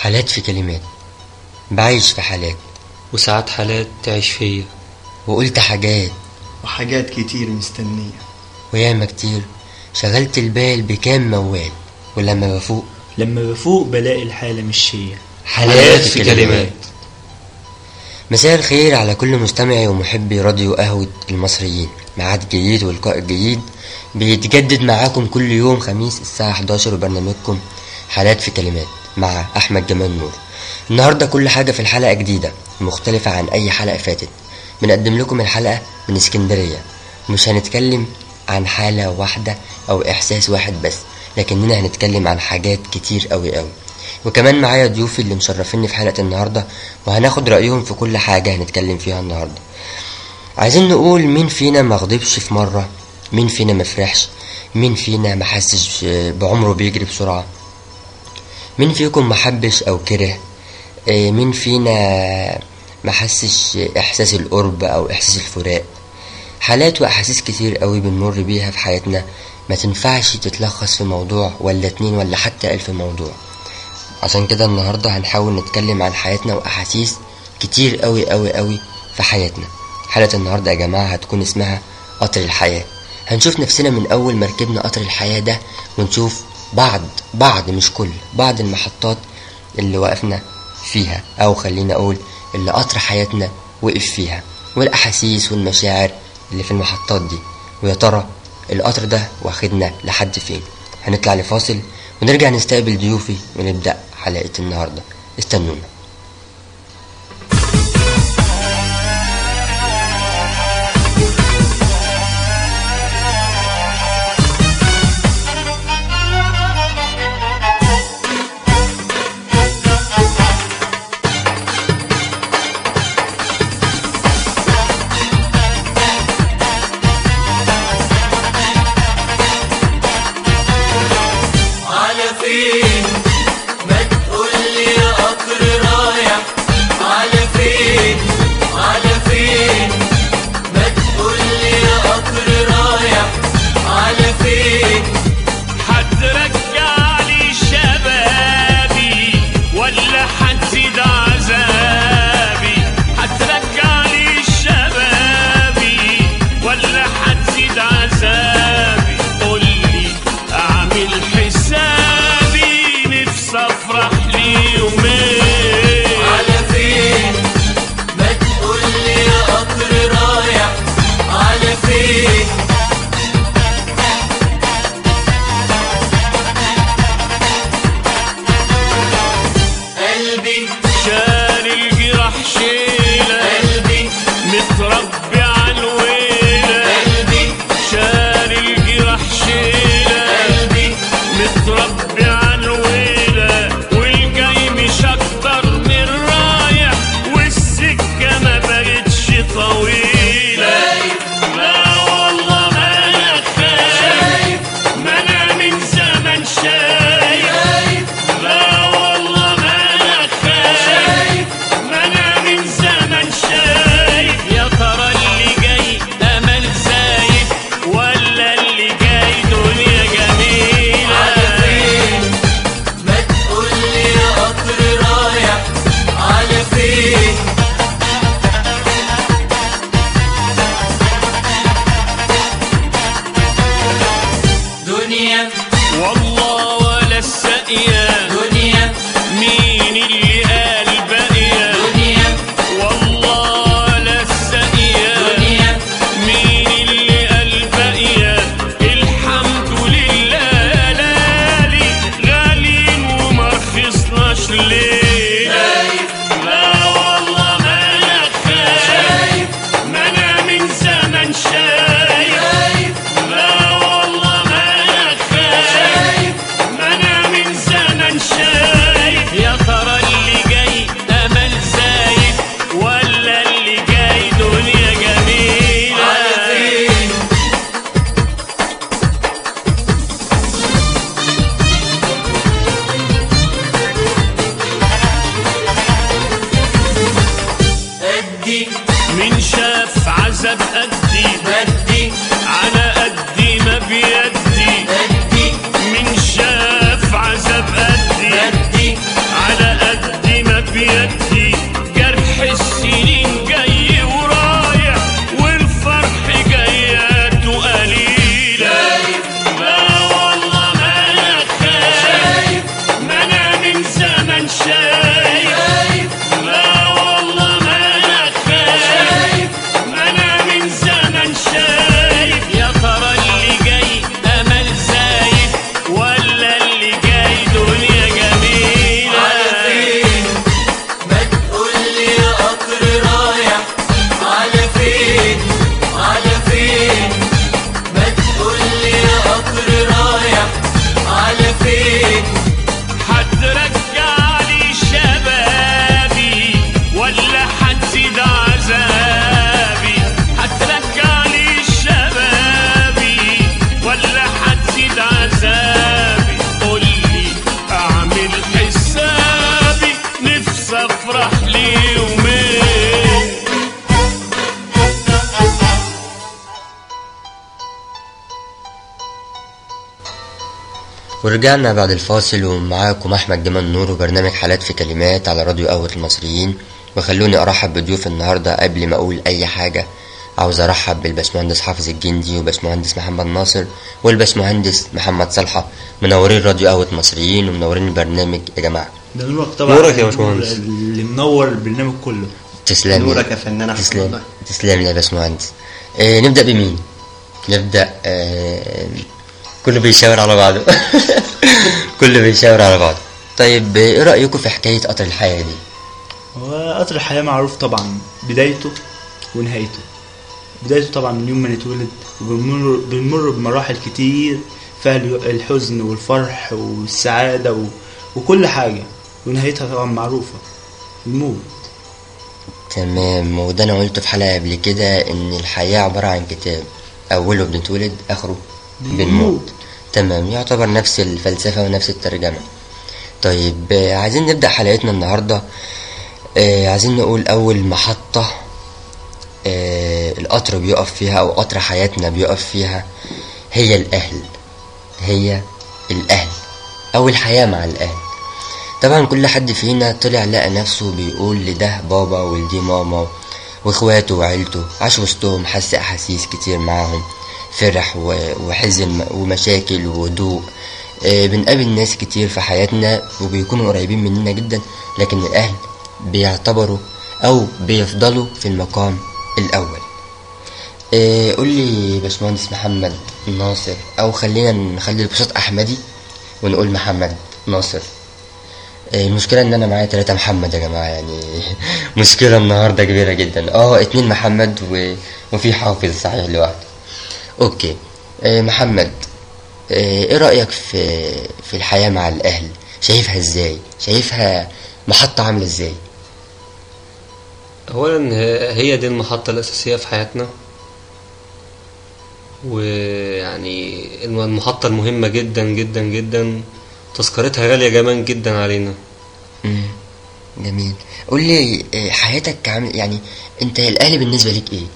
حالات في كلمات بعيش في حالات وساعات حالات تعيش فيا وقلت حاجات وحاجات كتير مستنية وياما كتير شغلت البال بكام موال ولما بفوق لما بفوق بلاقي الحالة مش هي حالات في كلمات مساء الخير على كل مستمعي ومحبي راديو قهوة المصريين ميعاد جديد ولقاء جديد بيتجدد معاكم كل يوم خميس الساعة 11 وبرنامجكم حالات في كلمات مع أحمد جمال نور النهاردة كل حاجة في الحلقة جديدة مختلفة عن أي حلقة فاتت بنقدم لكم الحلقة من اسكندرية ومش هنتكلم عن حالة واحدة أو إحساس واحد بس لكننا هنتكلم عن حاجات كتير أوي أوي وكمان معايا ضيوفي اللي مشرفيني في حلقة النهاردة وهناخد رأيهم في كل حاجة هنتكلم فيها النهاردة عايزين نقول مين فينا ما غضبش في مرة مين فينا ما فرحش مين فينا ما حسش بعمره بيجري بسرعة مين فيكم ما حبش أو كره آه، مين فينا ما حسش إحساس القرب أو إحساس الفراق حالات وأحاسيس كتير قوي بنمر بيها في حياتنا ما تنفعش تتلخص في موضوع ولا اتنين ولا حتى ألف موضوع عشان كده النهاردة هنحاول نتكلم عن حياتنا وأحاسيس كتير قوي قوي قوي في حياتنا حلقة النهاردة يا جماعة هتكون اسمها قطر الحياة هنشوف نفسنا من أول ما ركبنا قطر الحياة ده ونشوف بعض بعض مش كل بعض المحطات اللي وقفنا فيها أو خلينا أقول اللي قطر حياتنا وقف فيها والأحاسيس والمشاعر اللي في المحطات دي ويا ترى القطر ده واخدنا لحد فين هنطلع لفاصل ونرجع نستقبل ضيوفي ونبدأ حلقة النهاردة استنونا على فين ما تقولي يا قطر رايح على فين على فين ما تقولي يا قطر رايح على فين هترجع لي شبابي ولا هتزيد عذابي هترجع لي شبابي ولا هتزيد عذابي قولي اعمل حسابي نفسي افرح لي يومين على فين ما تقولي يا قطر رايح على فين قلبي شال الجراح شيله قلبي متربي على الويله قلبي شال الجراح شيله قلبي متربي على الويلة والجاي مش أكتر من رايح والسكة ما بقتش طويلة لا والله ما أنا خايف ما أنا من زمن شايف لا والله ما أنا خايف ما أنا من زمن شايف يا ترى اللي جاي أمل زايد ولا اللي جاي دنيا جميلة على فين ما تقولي يا قطر رايح على فين دنيا والله ولا السقيا دنيا مين اللي قال باقية دنيا والله ولا السقيا دنيا مين اللي قال باقية الحمد لله لالي غالين وما رخصناش ليه لا والله ما انا خايف ما انا من زمن شايف لا والله ما انا خايف ما انا من زمن شايف يا ترى اللي جاي امل زايد ولا اللي جاي دنيا جميله على فين أدي من شاف عذاب قدي بدي على قدي ما بيدي أدي من شاف عذاب قدي بدي على ورجعنا بعد الفاصل ومعاكم أحمد جمال نور وبرنامج حالات في كلمات على راديو قهوة المصريين وخلوني أرحب بضيوف النهاردة قبل ما أقول أي حاجة عاوز أرحب بالباشمهندس حافظ الجندي وباشمهندس محمد ناصر والباشمهندس محمد صالحة منورين راديو قهوة المصريين ومنورين البرنامج يا جماعة ده نورك طبعا نورك يا باشمهندس. اللي منور البرنامج كله تسلم نورك يا فنان أحمد تسلم والله. تسلم يا باشمهندس آه نبدأ بمين؟ نبدأ آه كله بيشاور على بعضه كله بيشاور على بعضه طيب آه، ايه رأيكم في حكاية قطر الحياة دي؟ هو قطر الحياة معروف طبعا بدايته ونهايته بدايته طبعا من يوم ما نتولد وبنمر بنمر بمراحل كتير فيها ال- الحزن والفرح والسعادة و... وكل حاجة ونهايتها طبعا معروفة الموت تمام وده انا قلته في حلقة قبل كده ان الحياة عبارة عن كتاب اوله بنتولد اخره بنموت تمام يعتبر نفس الفلسفة ونفس الترجمة طيب آه، عايزين نبدأ حلقتنا النهاردة آه، عايزين نقول اول محطة آه، القطر بيقف فيها او قطر حياتنا بيقف فيها هي الاهل هي الاهل او الحياة مع الاهل طبعا كل حد فينا طلع لقى نفسه بيقول لده بابا ولدي ماما واخواته وعيلته عاش وسطهم حس احاسيس كتير معاهم فرح و- وحزن ومشاكل وهدوء آه، بنقابل ناس كتير في حياتنا وبيكونوا قريبين مننا جدا لكن الاهل بيعتبروا او بيفضلوا في المقام الاول آه، قول لي باشمهندس محمد ناصر او خلينا نخلي البساط احمدي ونقول محمد ناصر آه، المشكلة ان انا معايا تلاتة محمد يا جماعة يعني مشكلة النهاردة كبيرة جدا اه اتنين محمد و... وفي حافظ صحيح لوحده اوكي آه، محمد آه، ايه رأيك في في الحياة مع الاهل شايفها ازاي شايفها محطة عاملة ازاي اولا ه- هي دي المحطة الاساسية في حياتنا ويعني الم- المحطة المهمة جدا جدا جدا تذكرتها غالية كمان جدا علينا مم. جميل قول لي آه، حياتك عامل يعني انت الاهل بالنسبة ليك ايه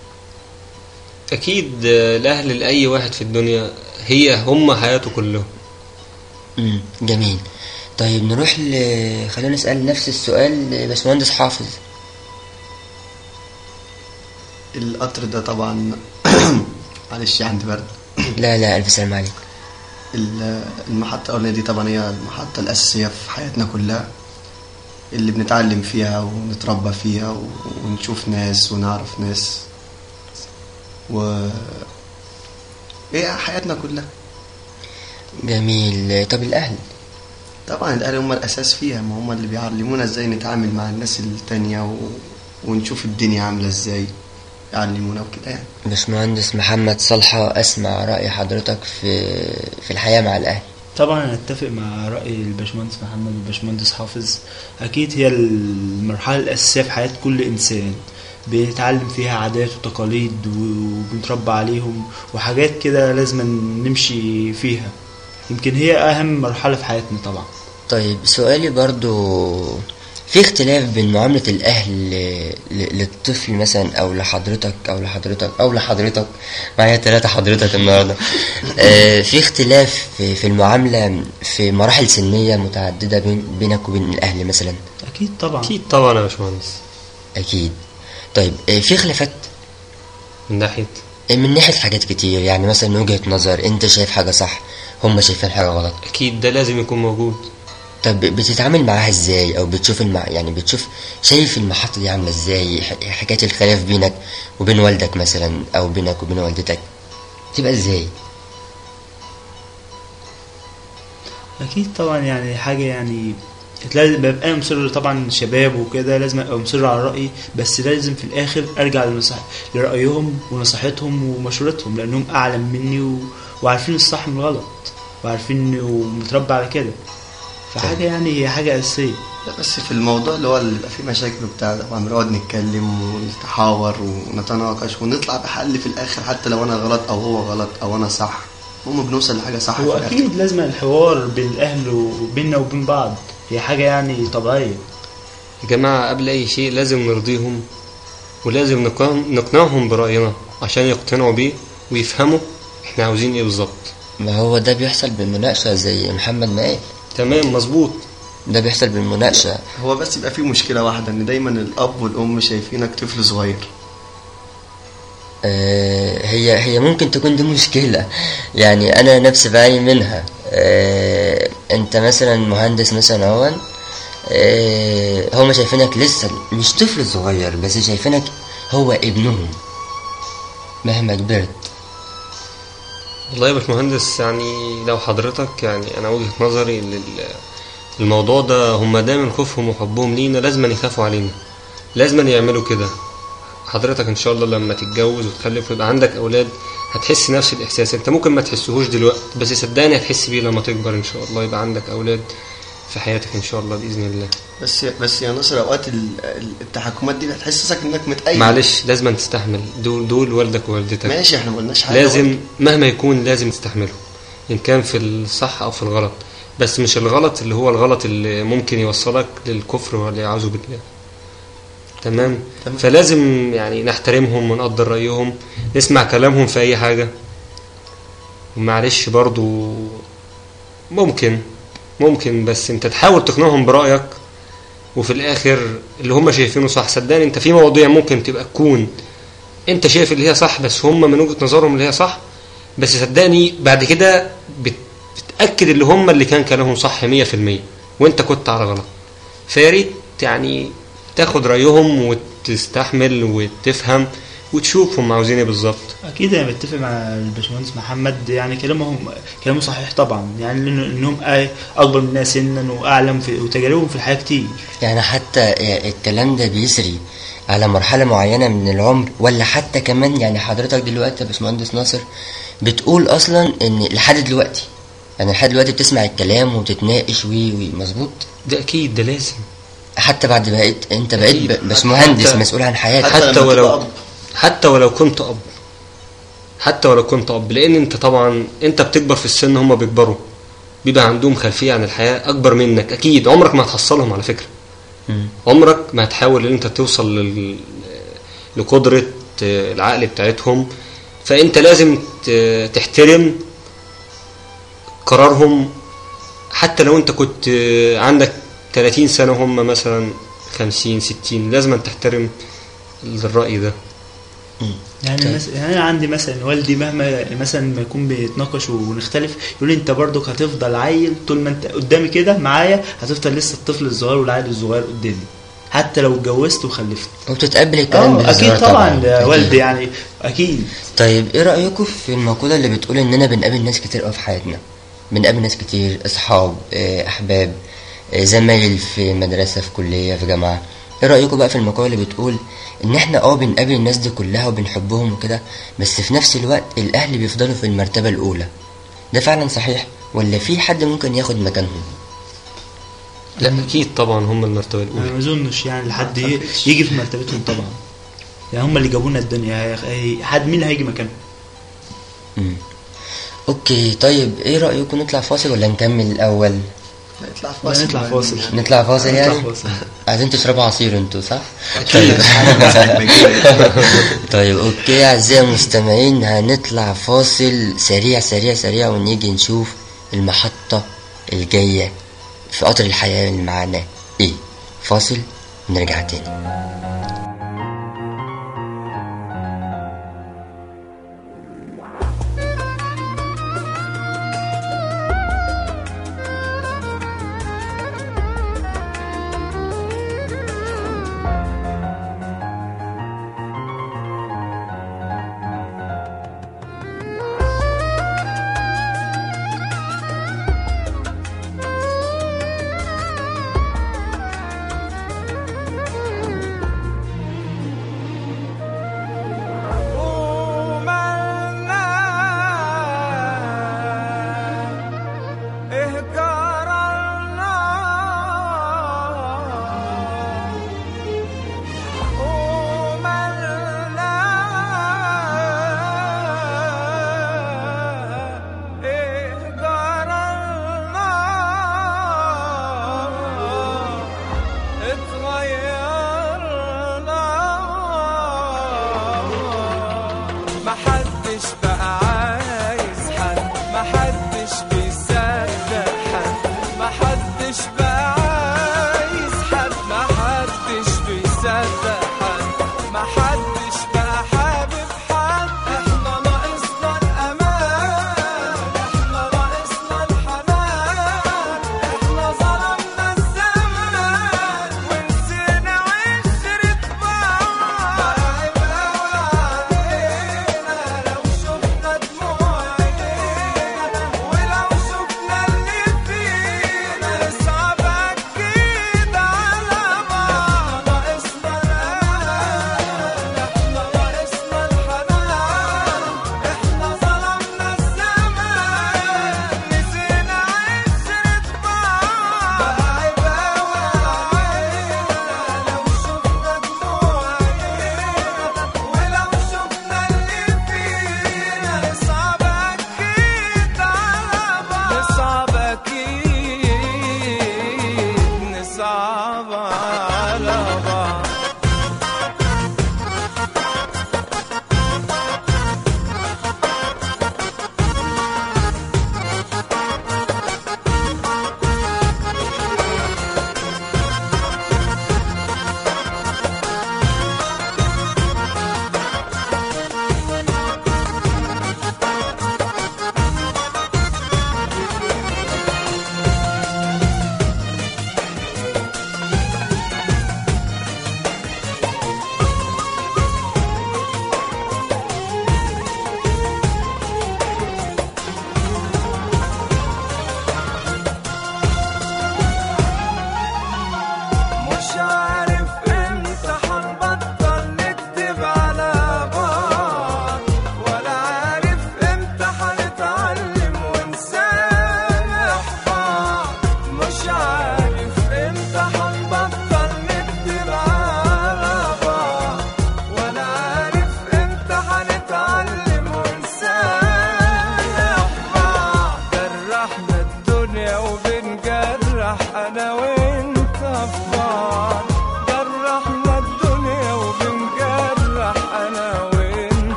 اكيد آه، الاهل لاي واحد في الدنيا هي هم حياته كلها مم. جميل طيب نروح ل... خلينا نسأل نفس السؤال لباشمهندس حافظ القطر ده طبعا معلش عندي برد لا لا ألف سلام عليك ال- المحطة الأولانية دي طبعا هي المحطة الأساسية في حياتنا كلها اللي بنتعلم فيها ونتربى فيها و- ونشوف ناس ونعرف ناس و هي حياتنا كلها جميل طب الأهل طبعا الأهل هم الأساس فيها ما هم اللي بيعلمونا ازاي نتعامل مع الناس التانية و... ونشوف الدنيا عاملة ازاي يعلمونا وكده يعني باشمهندس محمد صالحة أسمع رأي حضرتك في في الحياة مع الأهل طبعا انا اتفق مع راي الباشمهندس محمد والباشمهندس حافظ اكيد هي المرحله الاساسيه في حياه كل انسان بنتعلم فيها عادات وتقاليد وبنتربى عليهم وحاجات كده لازم نمشي فيها يمكن هي اهم مرحله في حياتنا طبعا طيب سؤالي برضو في اختلاف بين معاملة الأهل ل- ل- للطفل مثلا أو لحضرتك أو لحضرتك أو لحضرتك معايا ثلاثة حضرتك النهاردة آه، في اختلاف في في المعاملة في مراحل سنية متعددة بين بينك وبين الأهل مثلا اكيد طبعا اكيد طبعا يا باشمهندس أكيد طيب آه، في خلافات من ناحية من ناحية حاجات كتير يعني مثلا من وجهة نظر انت شايف حاجة صح هم شايفين حاجة غلط اكيد ده لازم يكون موجود طب بتتعامل معاها ازاي او بتشوف المع... يعني بتشوف شايف المحطة دي عاملة ازاي ح- حكاية الخلاف بينك وبين والدك مثلا او بينك وبين والدتك تبقى ازاي اكيد طبعا يعني حاجه يعني لازم ببقى انا مصر طبعا شباب وكده لازم ابقى مصر على رايي بس لازم في الاخر ارجع لنصح لرايهم ونصيحتهم ومشورتهم لانهم اعلم مني و... وعارفين الصح من الغلط وعارفين ومتربى على كده فحاجه يعني هي حاجه اساسيه لا بس في الموضوع اللي هو اللي بيبقى فيه مشاكل وبتاع طبعا بنقعد نتكلم ونتحاور ونتناقش ونطلع بحل في الاخر حتى لو انا غلط او هو غلط او انا صح المهم بنوصل لحاجه صح في هو الاخر اكيد لازم الحوار بين الاهل وبيننا وبين بعض هي حاجه يعني طبيعيه يا جماعة قبل أي شيء لازم نرضيهم ولازم نقنع- نقنعهم برأينا عشان يقتنعوا بيه ويفهموا احنا عاوزين ايه بالظبط ما هو ده بيحصل بالمناقشة زي محمد ما قال تمام مظبوط ده بيحصل بالمناقشة هو بس يبقى فيه مشكلة واحدة ان دايما الاب والام شايفينك طفل صغير آه، هي هي ممكن تكون دي مشكلة يعني أنا نفسي بعاني منها آه، أنت مثلا مهندس مثلا أهون آه، هما شايفينك لسه مش طفل صغير بس شايفينك هو ابنهم مهما كبرت والله يا باشمهندس يعني لو حضرتك يعني انا وجهة نظري لل- الموضوع ده هم دايما خوفهم وحبهم لينا لازم يخافوا علينا لازم يعملوا كده حضرتك ان شاء الله لما تتجوز وتخلف ويبقى عندك اولاد هتحس نفس الاحساس انت ممكن ما تحسهوش دلوقتي بس صدقني هتحس بيه لما تكبر ان شاء الله يبقى عندك اولاد في حياتك ان شاء الله باذن الله بس بس يا ناصر اوقات ال- ال- التحكمات دي بتحسسك انك متأيد معلش لازم تستحمل دول دول والدك ووالدتك ماشي احنا ما قلناش حاجة لازم مهما يكون لازم تستحمله ان كان في الصح او في الغلط بس مش الغلط اللي هو الغلط اللي ممكن يوصلك للكفر والعياذ بالله تمام تمام. فلازم يعني نحترمهم ونقدر رايهم نسمع كلامهم في اي حاجه ومعلش برضو ممكن ممكن بس انت تحاول تقنعهم برايك وفي الاخر اللي هم شايفينه صح صدقني انت في مواضيع ممكن تبقى تكون انت شايف اللي هي صح بس هم من وجهة نظرهم اللي هي صح بس صدقني بعد كده بت- بتأكد اللي هم اللي كان كلامهم صح 100% وانت كنت على غلط فيا ريت يعني تاخد رأيهم وتستحمل وتفهم وتشوف هم عاوزين ايه بالظبط اكيد انا متفق مع الباشمهندس محمد يعني كلامهم كلامه صحيح طبعا يعني لأن- انهم أي- اكبر منا سنا واعلم في وتجاربهم في الحياه كتير يعني حتى الكلام ده بيسري على مرحلة معينة من العمر ولا حتى كمان يعني حضرتك دلوقتي يا باشمهندس ناصر بتقول أصلا إن لحد دلوقتي يعني لحد دلوقتي بتسمع الكلام وتتناقش وي وي مظبوط ده اكيد ده لازم حتى بعد بقيت انت بقيت أكيد. ب- باشمهندس حتى- مسؤول عن حياتك حتى حتى لما ولو تبقى أب. حتى ولو كنت اب حتى ولو كنت اب لان انت طبعا انت بتكبر في السن هم بيكبروا بيبقى عندهم خلفيه عن الحياه اكبر منك اكيد عمرك ما هتحصلهم على فكره مم. عمرك ما هتحاول ان انت توصل لل... لقدره العقل بتاعتهم فانت لازم ت- تحترم قرارهم حتى لو انت كنت عندك 30 سنه وهم مثلا 50 60 لازم تحترم الرأي ده يعني طيب. مثلا يعني انا عندي مثلا والدي مهما مثلا ما يكون بيتناقش ونختلف يقول لي انت برضك هتفضل عيل طول ما انت قدامي كده معايا هتفضل لسه الطفل الصغير والعيل الصغير قدامي حتى لو اتجوزت وخلفت وبتتقبل الكلام اه بهزار اكيد طبعا ده أكيد. والدي يعني اكيد طيب ايه رأيكم في المقولة اللي بتقول اننا بنقابل ناس كتير قوي في حياتنا بنقابل ناس كتير اصحاب آه، احباب آه، زمايل في مدرسة في كلية في جامعة ايه رأيكم بقى في المقولة اللي بتقول ان احنا اه بنقابل الناس دي كلها وبنحبهم وكده بس في نفس الوقت الاهل بيفضلوا في المرتبة الاولى ده فعلا صحيح ولا في حد ممكن ياخد مكانهم لا اكيد طبعا هم المرتبه انا الاولى ما اظنش يعني لحد ي- يجي في مرتبتهم طبعا يعني هم اللي جابونا الدنيا هي- حد مين اللي هيجي مكانهم مم. اوكي طيب ايه رأيكم نطلع فاصل ولا نكمل الاول نطلع ولا فاصل نطلع فاصل نطلع فاصل نطلع يعني فاصل. عايزين تشربوا عصير انتوا صح أكيد. طيب اوكي اعزائي المستمعين هنطلع فاصل سريع سريع سريع ونيجي نشوف المحطة الجاية في قطر الحياة اللي معانا ايه فاصل نرجع تاني محدش بقى عايز حد محدش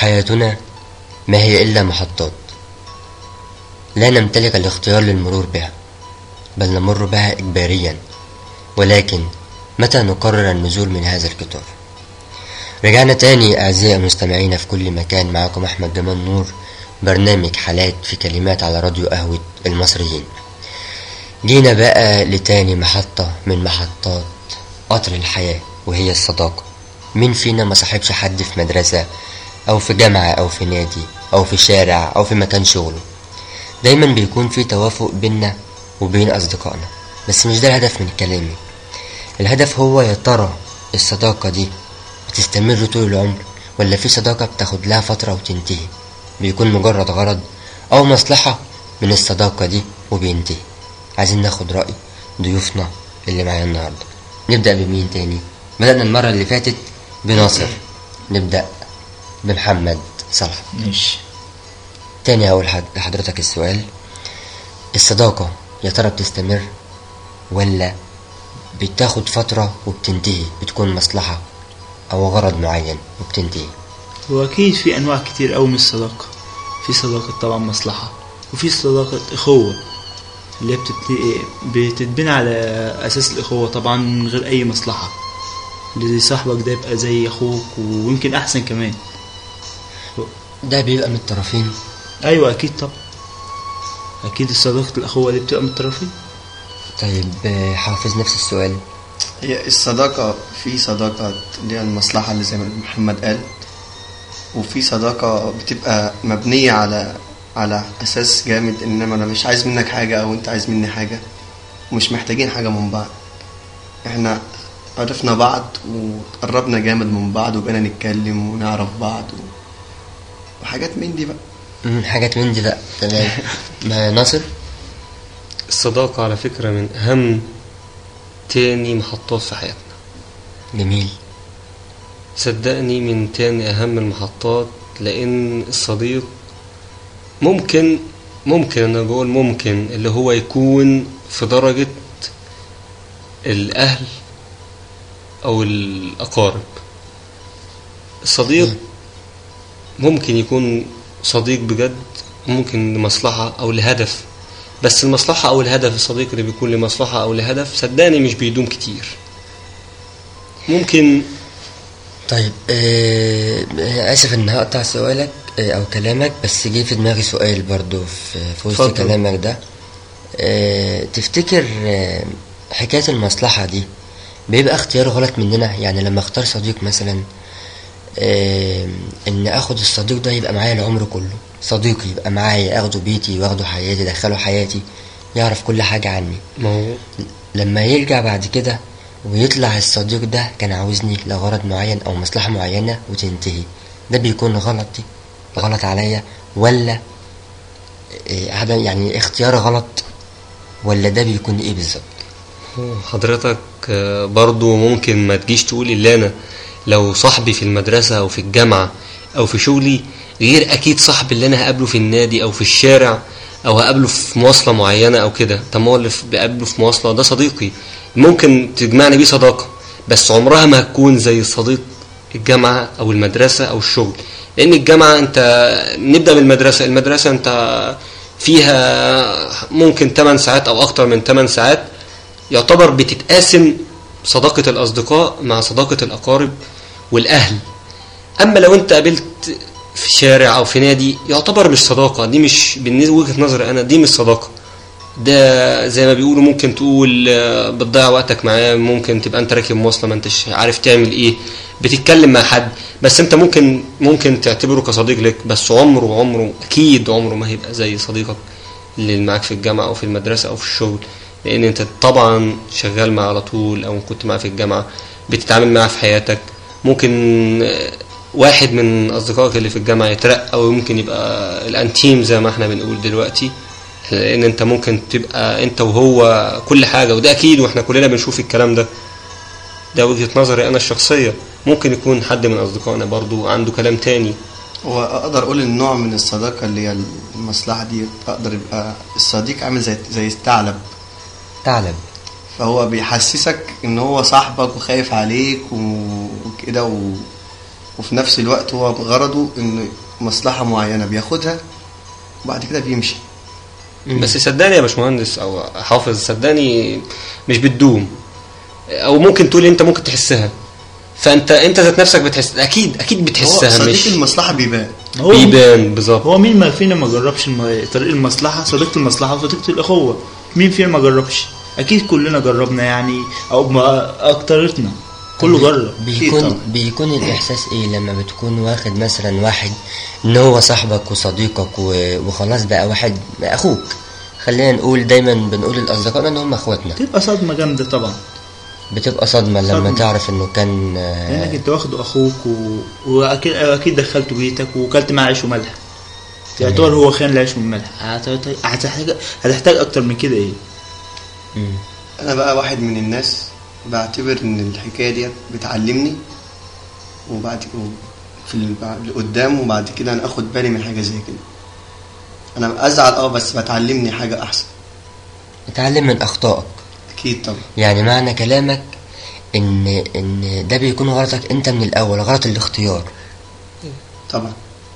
حياتنا ما هي إلا محطات لا نمتلك الاختيار للمرور بها بل نمر بها إجباريا ولكن متى نقرر النزول من هذا القطار رجعنا تاني أعزائي المستمعين في كل مكان معكم أحمد جمال نور برنامج حالات في كلمات على راديو قهوة المصريين جينا بقى لتاني محطة من محطات قطر الحياة وهي الصداقة مين فينا ما صاحبش حد في مدرسة أو في جامعة أو في نادي أو في شارع أو في مكان شغله دايما بيكون في توافق بينا وبين أصدقائنا بس مش ده الهدف من كلامي الهدف هو يا ترى الصداقة دي بتستمر طول العمر ولا في صداقة بتاخد لها فترة وتنتهي بيكون مجرد غرض أو مصلحة من الصداقة دي وبينتهي عايزين ناخد رأي ضيوفنا اللي معايا النهاردة نبدأ بمين تاني بدأنا المرة اللي فاتت بناصر نبدأ بمحمد صلاح ماشي تاني هقول حد- لحضرتك السؤال الصداقة يا ترى بتستمر ولا بتاخد فترة وبتنتهي بتكون مصلحة أو غرض معين وبتنتهي هو أكيد في أنواع كتير أوي من الصداقة في صداقة طبعا مصلحة وفي صداقة أخوة اللي هي بتتل- بتتبني على أساس الأخوة طبعا من غير أي مصلحة اللي زي صاحبك ده يبقى زي أخوك ويمكن أحسن كمان ده بيبقى من الطرفين أيوة أكيد طبعا أكيد صداقة الأخوة دي بتبقى من الطرفين طيب آه، حافظ نفس السؤال هي الصداقة في صداقة اللي هي المصلحة اللي زي ما محمد قال وفي صداقة بتبقى مبنية على على أساس جامد إنما أنا مش عايز منك حاجة أو أنت عايز مني حاجة ومش محتاجين حاجة من بعض إحنا عرفنا بعض وقربنا جامد من بعض وبقينا نتكلم ونعرف بعض و... وحاجات من دي بقى مم، حاجات من دي بقى تمام ما ناصر الصداقة على فكرة من أهم تاني محطات في حياتنا جميل صدقني من تاني أهم المحطات لأن الصديق ممكن ممكن أنا بقول ممكن اللي هو يكون في درجة الأهل أو الأقارب الصديق ممكن يكون صديق بجد ممكن لمصلحة أو لهدف بس المصلحة أو الهدف الصديق اللي بيكون لمصلحة أو لهدف صدقني مش بيدوم كتير ممكن طيب آه آه، آسف إن هقطع سؤالك آه أو كلامك بس جه في دماغي سؤال برضو في, في وسط اتفضل. كلامك ده آه تفتكر آه حكاية المصلحة دي بيبقى اختيار غلط مننا يعني لما اختار صديق مثلا آه إن آخد الصديق ده يبقى معايا العمر كله صديقي يبقى معايا أخده بيتي وأخده حياتي أدخله حياتي يعرف كل حاجة عني ما هو لما يرجع بعد كده ويطلع الصديق ده كان عاوزني لغرض معين او مصلحة معينة وتنتهي ده بيكون غلط دي غلط عليا ولا إيه عدم يعني اختيار غلط ولا ده بيكون ايه بالظبط حضرتك آه، برضو ممكن ما تجيش تقول اللي انا لو صاحبي في المدرسة او في الجامعة او في شغلي غير اكيد صاحبي اللي انا هقابله في النادي او في الشارع او هقابله في مواصلة معينة او كده طب ما هو اللي في- بقابله في مواصلة ده صديقي ممكن تجمعني بيه صداقة بس عمرها ما هتكون زي صديق الجامعة او المدرسة او الشغل لان الجامعة انت نبدأ بالمدرسة المدرسة انت فيها ممكن 8 ساعات او اكتر من 8 ساعات يعتبر بتتقاسم صداقة الأصدقاء مع صداقة الأقارب والأهل أما لو أنت قابلت في شارع أو في نادي يعتبر مش صداقة دي مش بالنسبة وجهة نظري أنا دي مش صداقة ده زي ما بيقولوا ممكن تقول آه، بتضيع وقتك معاه ممكن تبقى انت راكب مواصله ما انتش عارف تعمل ايه بتتكلم مع حد بس انت ممكن ممكن تعتبره كصديق لك بس عمره عمره اكيد عمره ما هيبقى زي صديقك اللي معاك في الجامعه او في المدرسه او في الشغل لان انت طبعا شغال معاه على طول او كنت معاه في الجامعه بتتعامل معاه في حياتك ممكن آه، واحد من اصدقائك اللي في الجامعه يترقى او ممكن يبقى الانتيم زي ما احنا بنقول دلوقتي لان انت ممكن تبقى انت وهو كل حاجه وده اكيد واحنا كلنا بنشوف الكلام ده ده وجهه نظري انا الشخصيه ممكن يكون حد من اصدقائنا برضو عنده كلام تاني واقدر اقول النوع من الصداقه اللي هي المصلحه دي اقدر يبقى الصديق عامل زي زي الثعلب ثعلب فهو بيحسسك ان هو صاحبك وخايف عليك و- وكده و... وفي نفس الوقت هو غرضه إن مصلحة معينة بياخدها وبعد كده بيمشي بس صدقني يا باشمهندس او حافظ صدقني مش بتدوم او ممكن تقول انت ممكن تحسها فانت انت ذات نفسك بتحس اكيد اكيد هو بتحسها صديق مش المصلحة بيبان هو بيبان بالظبط هو مين ما فينا ما جربش الم- طريق المصلحه صديقه المصلحه وصديقه الاخوه مين فينا ما جربش اكيد كلنا جربنا يعني او ما اكترتنا كله جرب بيكون طبعا. بيكون الاحساس ايه لما بتكون واخد مثلا واحد ان هو صاحبك وصديقك و- وخلاص بقى واحد اخوك خلينا نقول دايما بنقول لاصدقائنا ان هم اخواتنا تبقى صدمه جامده طبعا بتبقى صدمه لما صدمة. تعرف انه كان لانك آه، انت واخده اخوك و... واكيد اكيد دخلته بيتك وكلت معاه عيش وملح يعتبر هو خان العيش والملح هت- هتحتاج هتحتاج اكتر من كده ايه مم. أنا بقى واحد من الناس بعتبر إن الحكاية ديت بتعلمني وبعد في ال- قدام وبعد كده أنا آخد بالي من حاجة زي كده أنا أزعل أه بس بتعلمني حاجة أحسن اتعلم من اخطائك أكيد طبعا يعني معنى كلامك ان ان ده بيكون غلطك انت من الاول غلط الاختيار طبعا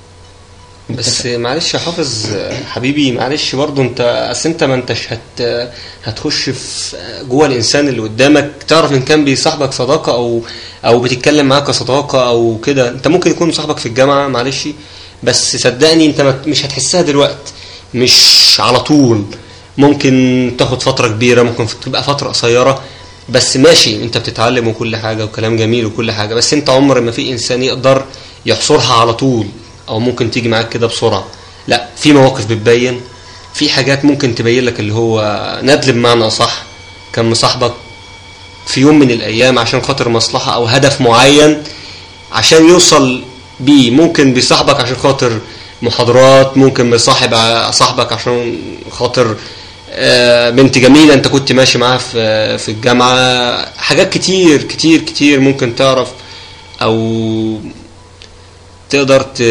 بس معلش يا حافظ حبيبي معلش برضو انت اصل انت ما انتش هت هتخش في جوه الانسان اللي قدامك تعرف ان كان بيصاحبك صداقه او او بتتكلم معاه كصداقه او كده انت ممكن يكون صاحبك في الجامعه معلش بس صدقني انت ما- مش هتحسها دلوقتي مش على طول ممكن تاخد فتره كبيره ممكن تبقى فتره قصيره بس ماشي انت بتتعلم وكل حاجه وكلام جميل وكل حاجه بس انت عمر ما في انسان يقدر يحصرها على طول او ممكن تيجي معاك كده بسرعه لا في مواقف بتبين في حاجات ممكن تبين لك اللي هو ندل بمعنى اصح كان مصاحبك في يوم من الايام عشان خاطر مصلحه او هدف معين عشان يوصل بيه ممكن بيصاحبك عشان خاطر محاضرات ممكن بيصاحب ع- صاحبك عشان خاطر آه، بنت جميله انت كنت ماشي معاها في في الجامعه حاجات كتير كتير كتير ممكن تعرف او تقدر ت...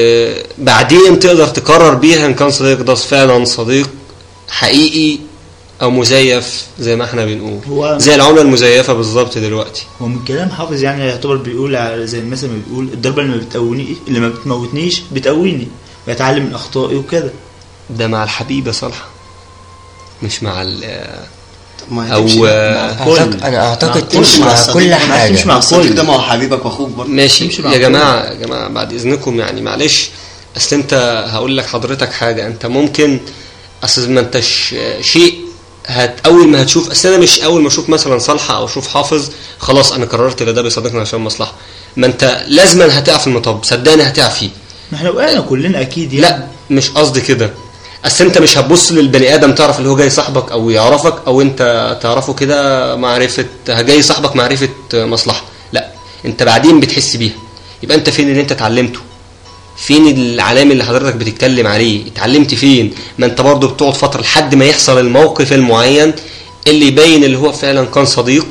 بعدين تقدر تقرر بيها ان كان صديق ده فعلا صديق حقيقي او مزيف زي ما احنا بنقول هو- زي العمله المزيفه بالظبط دلوقتي هو من كلام حافظ يعني يعتبر بيقول على- زي المثل ما بيقول الضربه اللي ما بتقوني اللي ما بتموتنيش بتقويني بتعلم من اخطائي وكده ده مع الحبيبه صالحه مش مع ال طب ما هي أو، تمشي آه، مع- أعتقد انا اعتقد مع- تمشي مع الصديق، كل ما حاجه تمشي مع مع الصديق كل. ده ما هو حبيبك واخوك برضه ماشي تمشي مع يا كل. جماعه يا جماعه بعد اذنكم يعني معلش اصل انت هقول لك حضرتك حاجه انت ممكن اصل ما انتش شيء هت اول ما هتشوف اصل انا مش اول ما اشوف مثلا صالحه او اشوف حافظ خلاص انا قررت ان ده بيصادقني عشان مصلحه ما انت لازما هتقع في المطب صدقني هتقع فيه ما احنا وقعنا كلنا اكيد يعني لا مش قصدي كده اصل انت مش هتبص للبني ادم تعرف اللي هو جاي صاحبك او يعرفك او انت تعرفه كده معرفه جاي صاحبك معرفه مصلحه لا انت بعدين بتحس بيها يبقى انت فين اللي انت اتعلمته فين العلام اللي حضرتك بتتكلم عليه اتعلمت فين ما انت برضو بتقعد فتره لحد ما يحصل الموقف المعين اللي يبين اللي هو فعلا كان صديق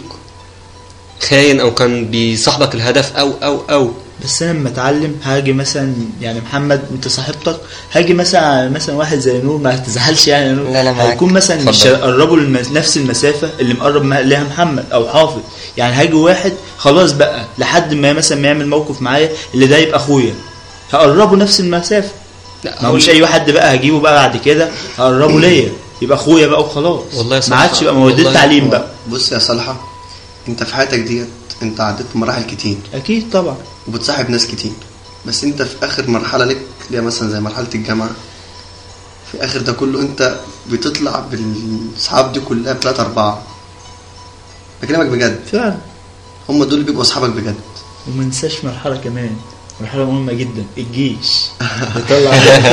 خاين او كان بيصاحبك الهدف او او او بس انا لما اتعلم هاجي مثلا يعني محمد انت صاحبتك هاجي مثلا على مثلا واحد زي نور ما تزعلش يعني يا نور لا، لا، معاك. هيكون مثلا مش اتفضل. هيقربوا للم- نفس المسافه اللي مقرب ما- ليها محمد او حافظ يعني هاجي واحد خلاص بقى لحد ما مثلا ما يعمل موقف معايا اللي ده يبقى اخويا هقربه نفس المسافه لا ما هو مش اي حد بقى هجيبه بقى بعد كده هقربه ليا يبقى اخويا بقى وخلاص والله يا ما صراحة، عادش بقى ما هو ده والله التعليم بقى بص يا صالحة انت في حياتك ديت انت عديت مراحل كتير اكيد طبعا وبتصاحب ناس كتير بس انت في اخر مرحلة لك اللي هي مثلا زي مرحلة الجامعة في اخر ده كله انت بتطلع بالاصحاب دي كلها بثلاثة اربعة بكلمك بجد فعلا هم دول اللي بيبقوا اصحابك بجد وما ننساش مرحله كمان مرحله مهمه جدا الجيش بيطلع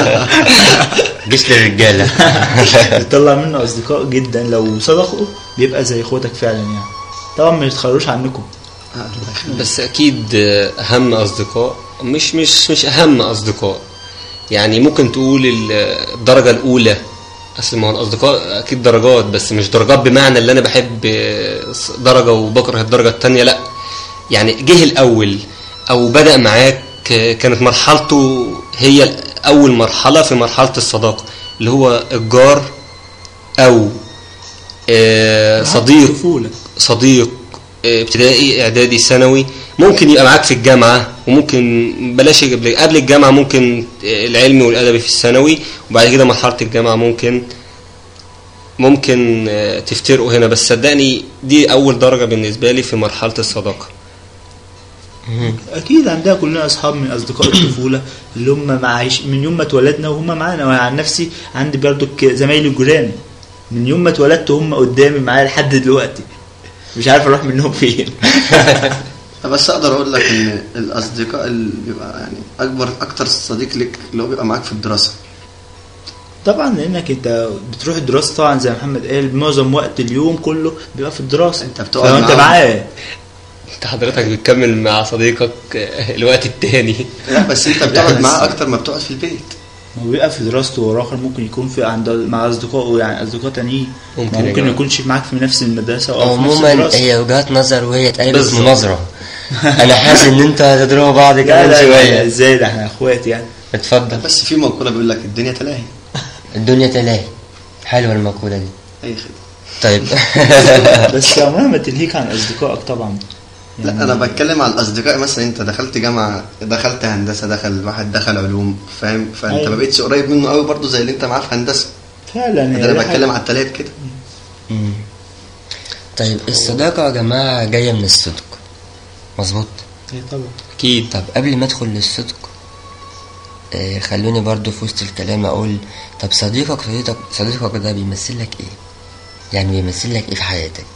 جيش للرجاله بيطلع منه اصدقاء جدا لو صدقوا بيبقى زي اخواتك فعلا يعني طبعا ما يتخيروش عنكم آه، الله يخليك. بس اكيد اهم اصدقاء مش مش مش اهم اصدقاء يعني ممكن تقول ال- الدرجه الاولى اصل ما هو الاصدقاء اكيد درجات بس مش درجات بمعنى اللي انا بحب درجه وبكره الدرجه الثانيه لا يعني جه الاول او بدا معاك كانت مرحلته هي اول مرحله في مرحله الصداقه اللي هو الجار او آه، صديق طفوله صديق آه، ابتدائي اعدادي ثانوي ممكن يبقى معاك في الجامعة وممكن بلاش قبل قبل الجامعة ممكن العلمي والأدبي في الثانوي وبعد كده مرحلة الجامعة ممكن ممكن آه، تفترقوا هنا بس صدقني دي أول درجة بالنسبة لي في مرحلة الصداقة اكيد عندنا كلنا اصحاب من اصدقاء الطفوله اللي هم معايش من يوم ما اتولدنا وهم معانا وانا عن نفسي عندي برضو ك- زمايلي الجيران من يوم ما اتولدت هم قدامي معايا لحد دلوقتي مش عارف اروح منهم فين بس اقدر اقول لك ان الاصدقاء اللي بيبقى يعني اكبر اكتر صديق لك اللي هو بيبقى معاك في الدراسه طبعا لانك انت بتروح الدراسه طبعا زي ما محمد قال معظم وقت اليوم كله بيبقى في الدراسه أنت بتقعد فانت معاهم. معاه انت حضرتك بتكمل مع صديقك آه، الوقت التاني لا بس انت لا، بتقعد بس- معاه اكتر ما بتقعد في البيت هو بيبقى في دراسته واخر ممكن يكون في عند مع اصدقائه يعني اصدقاء تانيين ممكن ما يا ممكن جماعة. يكونش معاك في نفس المدرسه او في نفس عموما الدراسه هي وجهات نظر وهي اتقلبت بالظبط. مناظرة انا حاسس ان انتوا هتضربوا بعض لا كمان لا لا شوية ازاي ده احنا اخوات يعني اتفضل بس في مقوله بيقول لك الدنيا تلاهي الدنيا تلاهي حلوة المقولة دي اي خدمه طيب بس عمرها ما تلهيك عن اصدقائك طبعا لا انا بتكلم على الاصدقاء مثلا انت دخلت جامعه دخلت هندسه دخل واحد دخل علوم فاهم فانت أيوة. ما بقتش قريب منه قوي برضه زي اللي انت معاه في هندسه فعلا ده هي انا دي بتكلم حاجة. على التلات كده مم. طيب الصداقة يا جماعة جاية من الصدق مظبوط هي طبعا أكيد طب قبل ما ادخل للصدق آه خلوني برضو في وسط الكلام اقول طب صديقك صديقك صديقك ده بيمثل لك ايه يعني بيمثل لك ايه في حياتك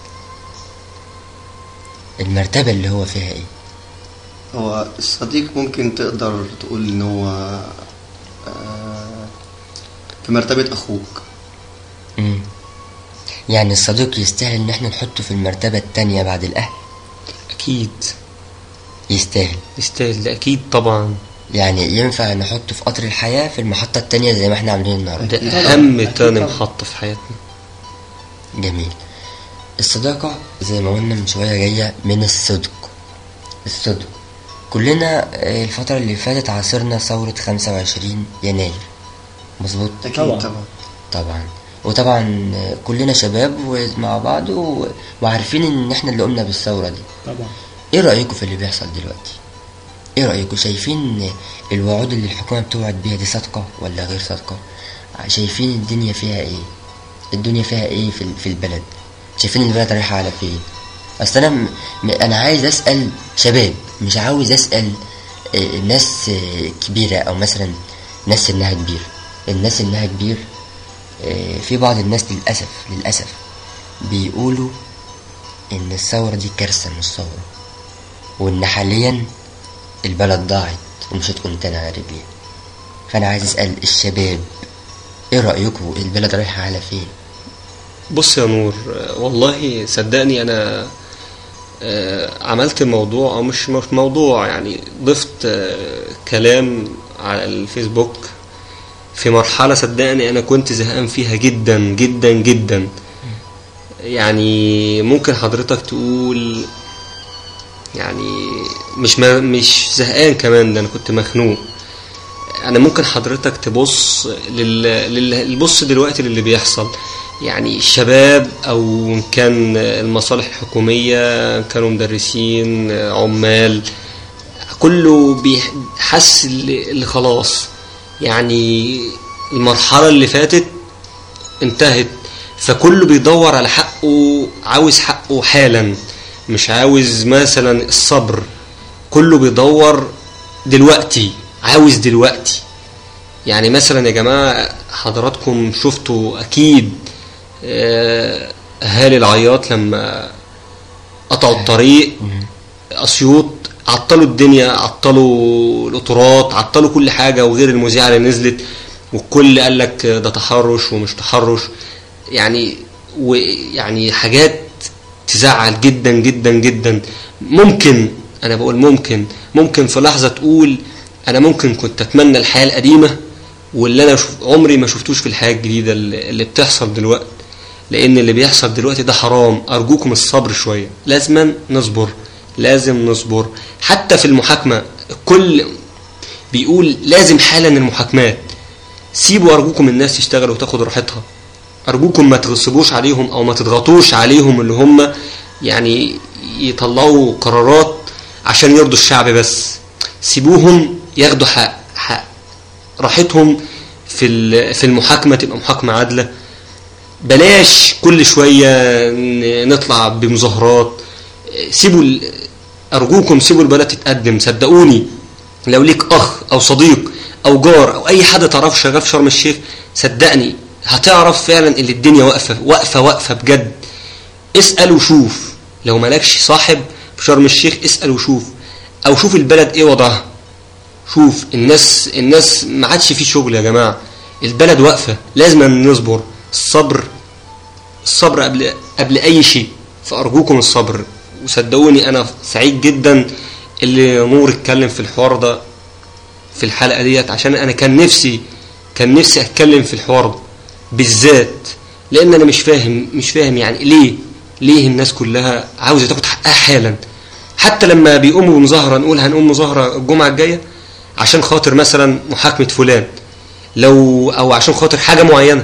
المرتبة اللي هو فيها ايه هو الصديق ممكن تقدر تقول ان هو آه، في مرتبه اخوك مم. يعني الصديق يستاهل ان احنا نحطه في المرتبة التانية بعد الاهل أكيد يستاهل يستاهل ده أكيد طبعا يعني ينفع نحطه في قطر الحياة في المحطة التانية زي ما احنا عاملين النهاردة ده طبعاً، أهم أكيد تاني طبعاً. محطة في حياتنا جميل الصداقة زي ما قلنا من شوية جاية من الصدق الصدق كلنا آه، الفترة اللي فاتت عاصرنا ثورة 25 يناير مظبوط اكيد طبعاً. طبعا طبعا وطبعا آه، كلنا شباب ومع بعض و... وعارفين ان احنا اللي قمنا بالثورة دي طبعا ايه رأيكم في اللي بيحصل دلوقتي ايه رأيكم شايفين الوعود اللي الحكومة بتوعد بيها دي صادقة ولا غير صادقة شايفين الدنيا فيها ايه الدنيا فيها ايه في, في البلد شايفين البلد رايحة على فين اصل انا م... م- انا عايز اسأل شباب مش عاوز اسأل آه، ناس آه، كبيرة او مثلا ناس سنها كبير الناس سنها كبير آه، في بعض الناس للأسف للأسف بيقولوا إن الثورة دي كارثة مش ثورة وإن حاليا البلد ضاعت ومش هتكون تاني على رجليها فأنا عايز أسأل الشباب إيه رأيكم البلد رايحة على فين؟ بص يا نور آه، والله صدقني انا آه، عملت موضوع او مش مش موضوع يعني ضفت آه، كلام على الفيسبوك في مرحلة صدقني انا كنت زهقان فيها جدا جدا جدا يعني ممكن حضرتك تقول يعني مش ما مش زهقان كمان ده انا كنت مخنوق انا ممكن حضرتك تبص لل... لل... بص دلوقتي للي بيحصل يعني الشباب او إن كان المصالح الحكوميه إن كانوا مدرسين عمال كله بيحس اللي اللي خلاص يعني المرحله اللي فاتت انتهت فكله بيدور على حقه عاوز حقه حالا مش عاوز مثلا الصبر كله بيدور دلوقتي عاوز دلوقتي يعني مثلا يا جماعة حضراتكم شفتوا أكيد آه، أهالي العياط لما قطعوا الطريق أسيوط عطلوا الدنيا عطلوا القطارات عطلوا كل حاجة وغير المذيعة اللي نزلت والكل قال لك ده تحرش ومش تحرش يعني ويعني حاجات تزعل جدا جدا جدا ممكن انا بقول ممكن ممكن في لحظه تقول انا ممكن كنت اتمنى الحياه القديمه واللي انا شوف عمري ما شفتوش في الحياه الجديده اللي اللي بتحصل دلوقتي لان اللي بيحصل دلوقتي ده حرام ارجوكم الصبر شويه لازما نصبر لازم نصبر حتى في المحاكمه الكل بيقول لازم حالا المحاكمات سيبوا ارجوكم الناس تشتغل وتاخد راحتها ارجوكم ما تغصبوش عليهم او ما تضغطوش عليهم اللي هم يعني يطلعوا قرارات عشان يرضوا الشعب بس سيبوهم ياخدوا حق, حق راحتهم في ال- في المحاكمه تبقى محاكمه عادله بلاش كل شويه ن- نطلع بمظاهرات سيبوا ال- ارجوكم سيبوا البلد تتقدم صدقوني لو ليك اخ او صديق او جار او اي حد تعرفه شغال في شرم الشيخ صدقني هتعرف فعلا ان الدنيا واقفه واقفه واقفه بجد اسال وشوف لو مالكش صاحب في شرم الشيخ اسال وشوف او شوف البلد ايه وضعها شوف الناس الناس ما عادش في شغل يا جماعه البلد واقفه لازم نصبر الصبر الصبر قبل قبل اي شيء فارجوكم الصبر وصدقوني انا سعيد جدا اللي نور اتكلم في الحوار ده في الحلقه ديت عشان انا كان نفسي كان نفسي اتكلم في الحوار ده بالذات لان انا مش فاهم مش فاهم يعني ليه ليه الناس كلها عاوزه تاخد حقها حالا حتى لما بيقوموا بمظاهره نقول هنقوم مظاهره الجمعه الجايه عشان خاطر مثلا محاكمه فلان لو او عشان خاطر حاجه معينه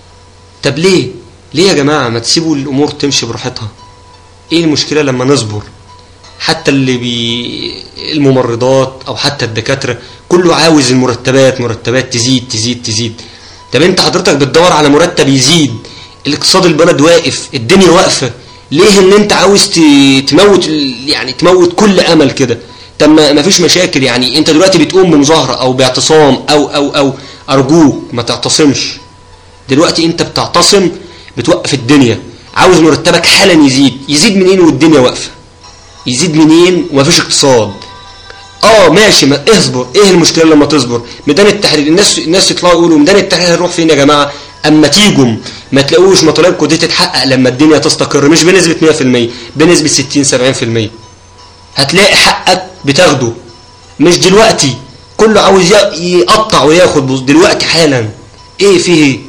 طب ليه ليه يا جماعه ما تسيبوا الامور تمشي براحتها ايه المشكله لما نصبر حتى اللي بي الممرضات او حتى الدكاتره كله عاوز المرتبات مرتبات تزيد تزيد تزيد طب انت حضرتك بتدور على مرتب يزيد الاقتصاد البلد واقف الدنيا واقفه ليه ان انت عاوز ت- تموت ال- يعني تموت كل امل كده طب ما ما فيش مشاكل يعني انت دلوقتي بتقوم بمظاهره او باعتصام او او او ارجوك ما تعتصمش دلوقتي انت بتعتصم بتوقف الدنيا عاوز مرتبك حالا يزيد يزيد منين والدنيا واقفه يزيد منين ومفيش اقتصاد اه ماشي ما اصبر ايه المشكله لما تصبر ميدان التحرير الناس الناس يطلعوا يقولوا ميدان التحرير هيروح فين يا جماعه اما تيجوا ما تلاقوش مطالبكم دي تتحقق لما الدنيا تستقر مش بنسبه 100% بنسبه 60 70% هتلاقي حقك بتاخده مش دلوقتي كله عاوز ي- يقطع وياخد بص دلوقتي حالا ايه فيه ايه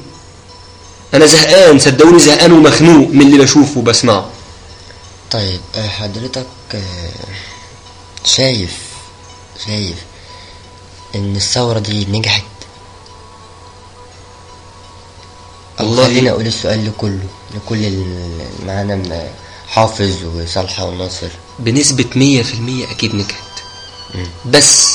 انا زهقان صدقوني زهقان ومخنوق من اللي بشوفه وبسمعه طيب آه، حضرتك آه، شايف شايف ان الثورة دي نجحت أو والله- خليني اقول السؤال لكله لكل اللي معانا م- حافظ وصالحة وناصر بنسبة مية في المية أكيد نجحت بس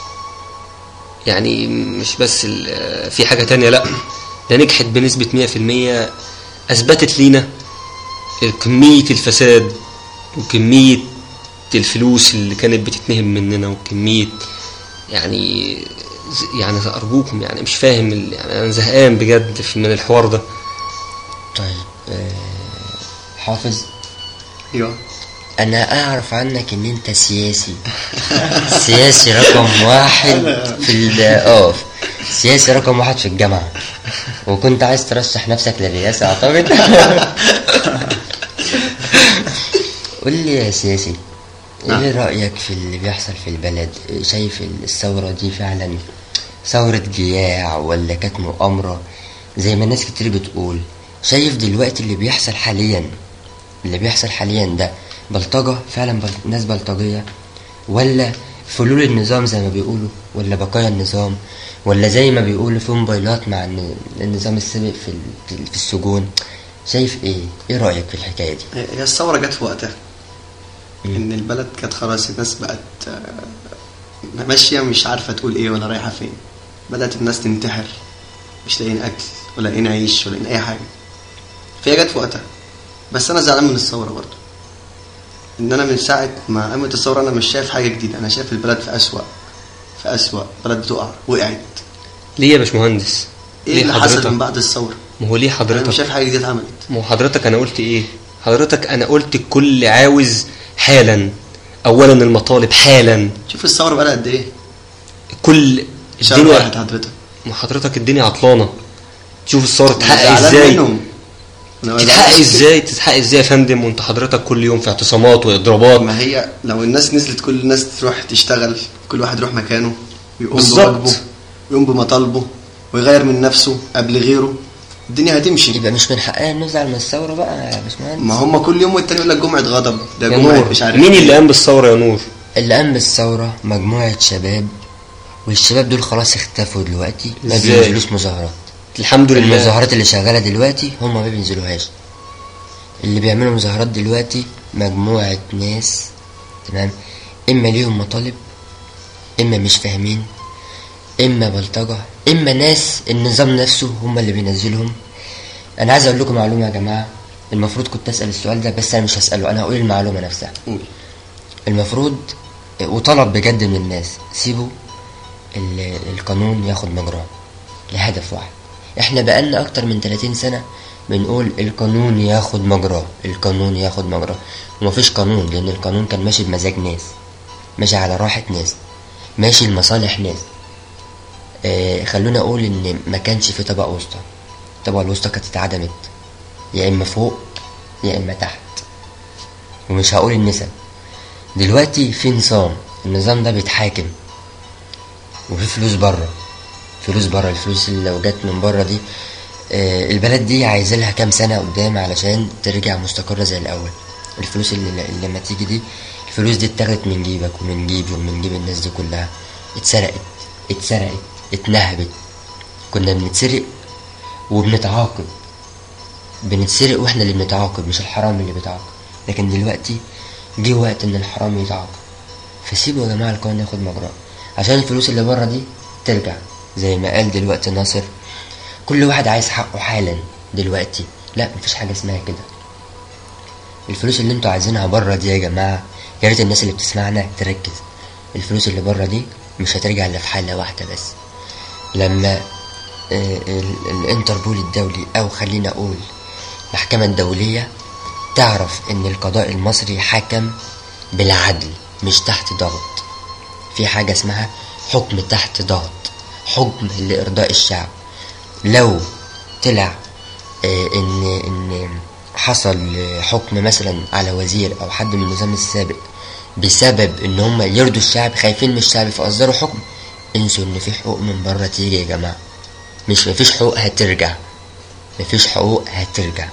يعني مش بس ال- في حاجة تانية لأ ده نجحت بنسبة مية في المية أثبتت لينا كمية الفساد وكمية الفلوس اللي كانت بتتنهم مننا وكمية يعني ز- يعني أرجوكم يعني مش فاهم ال- يعني أنا زهقان بجد في- من الحوار ده طيب آه، حافظ ايوه انا اعرف عنك ان انت سياسي سياسي رقم واحد في ال اه سياسي رقم واحد في الجامعة وكنت عايز ترشح نفسك للرئاسة اعتقد قول لي يا سياسي ايه رأيك في اللي بيحصل في البلد شايف الثورة دي فعلا ثورة جياع ولا كانت مؤامرة زي ما ناس كتير بتقول شايف دلوقتي اللي بيحصل حاليا اللي بيحصل حاليا ده بلطجة فعلا بل... ناس بلطجية ولا فلول النظام زي ما بيقولوا ولا بقايا النظام ولا زي ما بيقولوا في موبايلات مع الن- النظام السابق في ال- في السجون شايف ايه ايه رأيك في الحكاية دي هي الثورة جت في وقتها إن البلد كانت خلاص الناس بقت آه، ماشية مش عارفة تقول إيه ولا رايحة فين بدأت الناس تنتحر مش لاقيين أكل ولا لاقيين عيش ولا لاقيين أي حاجة فهي جت في وقتها بس أنا زعلان من الثورة برضه إن أنا من ساعة ما قامت الثورة أنا مش شايف حاجة جديدة أنا شايف البلد في أسوأ في أسوأ بلد بتقع وقعت ليه يا باشمهندس إيه ليه اللي حصل حضرتك من بعد الثورة ما هو ليه أنا حضرتك مش شايف حاجة جديدة اتعملت ما هو حضرتك انا قلت ايه حضرتك انا قلت الكل عاوز حالا اولا المطالب حالا شوف الثورة بقى قد إيه كل شهر واحد الدنيا حضرتك ما حضرتك الدنيا عطلانه تشوف الثوره أنا تتحقق زعلان ازاي منهم. أنا تتحقق زعلان. ازاي تتحقق ازاي يا فندم وانت حضرتك كل يوم في اعتصامات واضرابات ما هي لو الناس نزلت كل الناس تروح تشتغل كل واحد يروح مكانه ويقوم بالظبط. بواجبه ويقوم بمطالبه ويغير من نفسه قبل غيره الدنيا هتمشي يبقى مش من حقنا نزعل من الثورة بقى يا باشمهندس ما هم كل يوم والتاني يقول لك جمعة غضب ده يا جمعة نور مش عارف مين إيه. اللي قام بالثوره يا نور اللي قام بالثورة مجموعة شباب والشباب دول خلاص اختفوا دلوقتي ما إزاي؟ بينزلوش مظاهرات الحمد لله المظاهرات اللي شغالة دلوقتي هم ما بينزلوهاش اللي بيعملوا مظاهرات دلوقتي مجموعة ناس تمام اما ليهم مطالب اما مش فاهمين اما بلطجة اما ناس النظام نفسه هم اللي بينزلهم انا عايز اقول لكم معلومة يا جماعة المفروض كنت اسأل السؤال ده بس انا مش هسأله انا هقول المعلومة نفسها قول المفروض وطلب بجد من الناس سيبوا ال- القانون ياخد مجراه لهدف واحد احنا بقالنا اكتر من 30 سنة بنقول القانون ياخد مجراه القانون ياخد مجراه ومفيش قانون لان القانون كان ماشي بمزاج ناس ماشي على راحة ناس ماشي لمصالح ناس آه خلونا اقول ان ما كانش في طبقة وسطى الطبقة الوسطى كانت اتعدمت يا اما فوق يا اما تحت ومش هقول النسب دلوقتي في نظام النظام ده بيتحاكم وفي فلوس بره فلوس بره الفلوس اللي لو جت من بره دي آه، البلد دي عايز لها كام سنة قدام علشان ترجع مستقرة زي الأول الفلوس اللي, اللي لما تيجي دي الفلوس دي اتاخدت من جيبك ومن جيبي ومن جيب الناس دي كلها اتسرقت اتسرقت اتنهبت كنا بنتسرق وبنتعاقب بنتسرق واحنا اللي بنتعاقب مش الحرام اللي بيتعاقب لكن دلوقتي جه وقت ان الحرام يتعاقب فسيبوا يا جماعة القانون ياخد مجراه عشان الفلوس اللي بره دي ترجع زي ما قال دلوقتي ناصر كل واحد عايز حقه حالا دلوقتي لا مفيش حاجة اسمها كده الفلوس اللي انتوا عايزينها بره دي يا جماعة يا ريت الناس اللي بتسمعنا تركز الفلوس اللي بره دي مش هترجع الا في حالة واحدة بس لما آه، ال- الانتربول الدولي او خلينا اقول المحكمة الدولية تعرف ان القضاء المصري حكم بالعدل مش تحت ضغط في حاجة اسمها حكم تحت ضغط حكم لإرضاء الشعب لو طلع آه، ان ان حصل آه، حكم مثلا على وزير او حد من النظام السابق بسبب ان هم يرضوا الشعب خايفين من الشعب فاصدروا حكم انسوا ان في حقوق من بره تيجي يا جماعه مش مفيش حقوق هترجع مفيش حقوق هترجع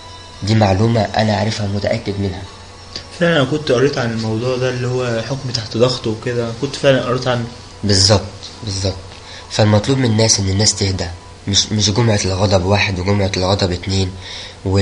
دي معلومه انا عارفها متاكد منها فعلا انا كنت قريت عن الموضوع ده اللي هو حكم تحت ضغط وكده كنت فعلا قريت عنه بالظبط بالظبط فالمطلوب من الناس ان الناس تهدى مش مش جمعة الغضب واحد وجمعة الغضب اتنين و...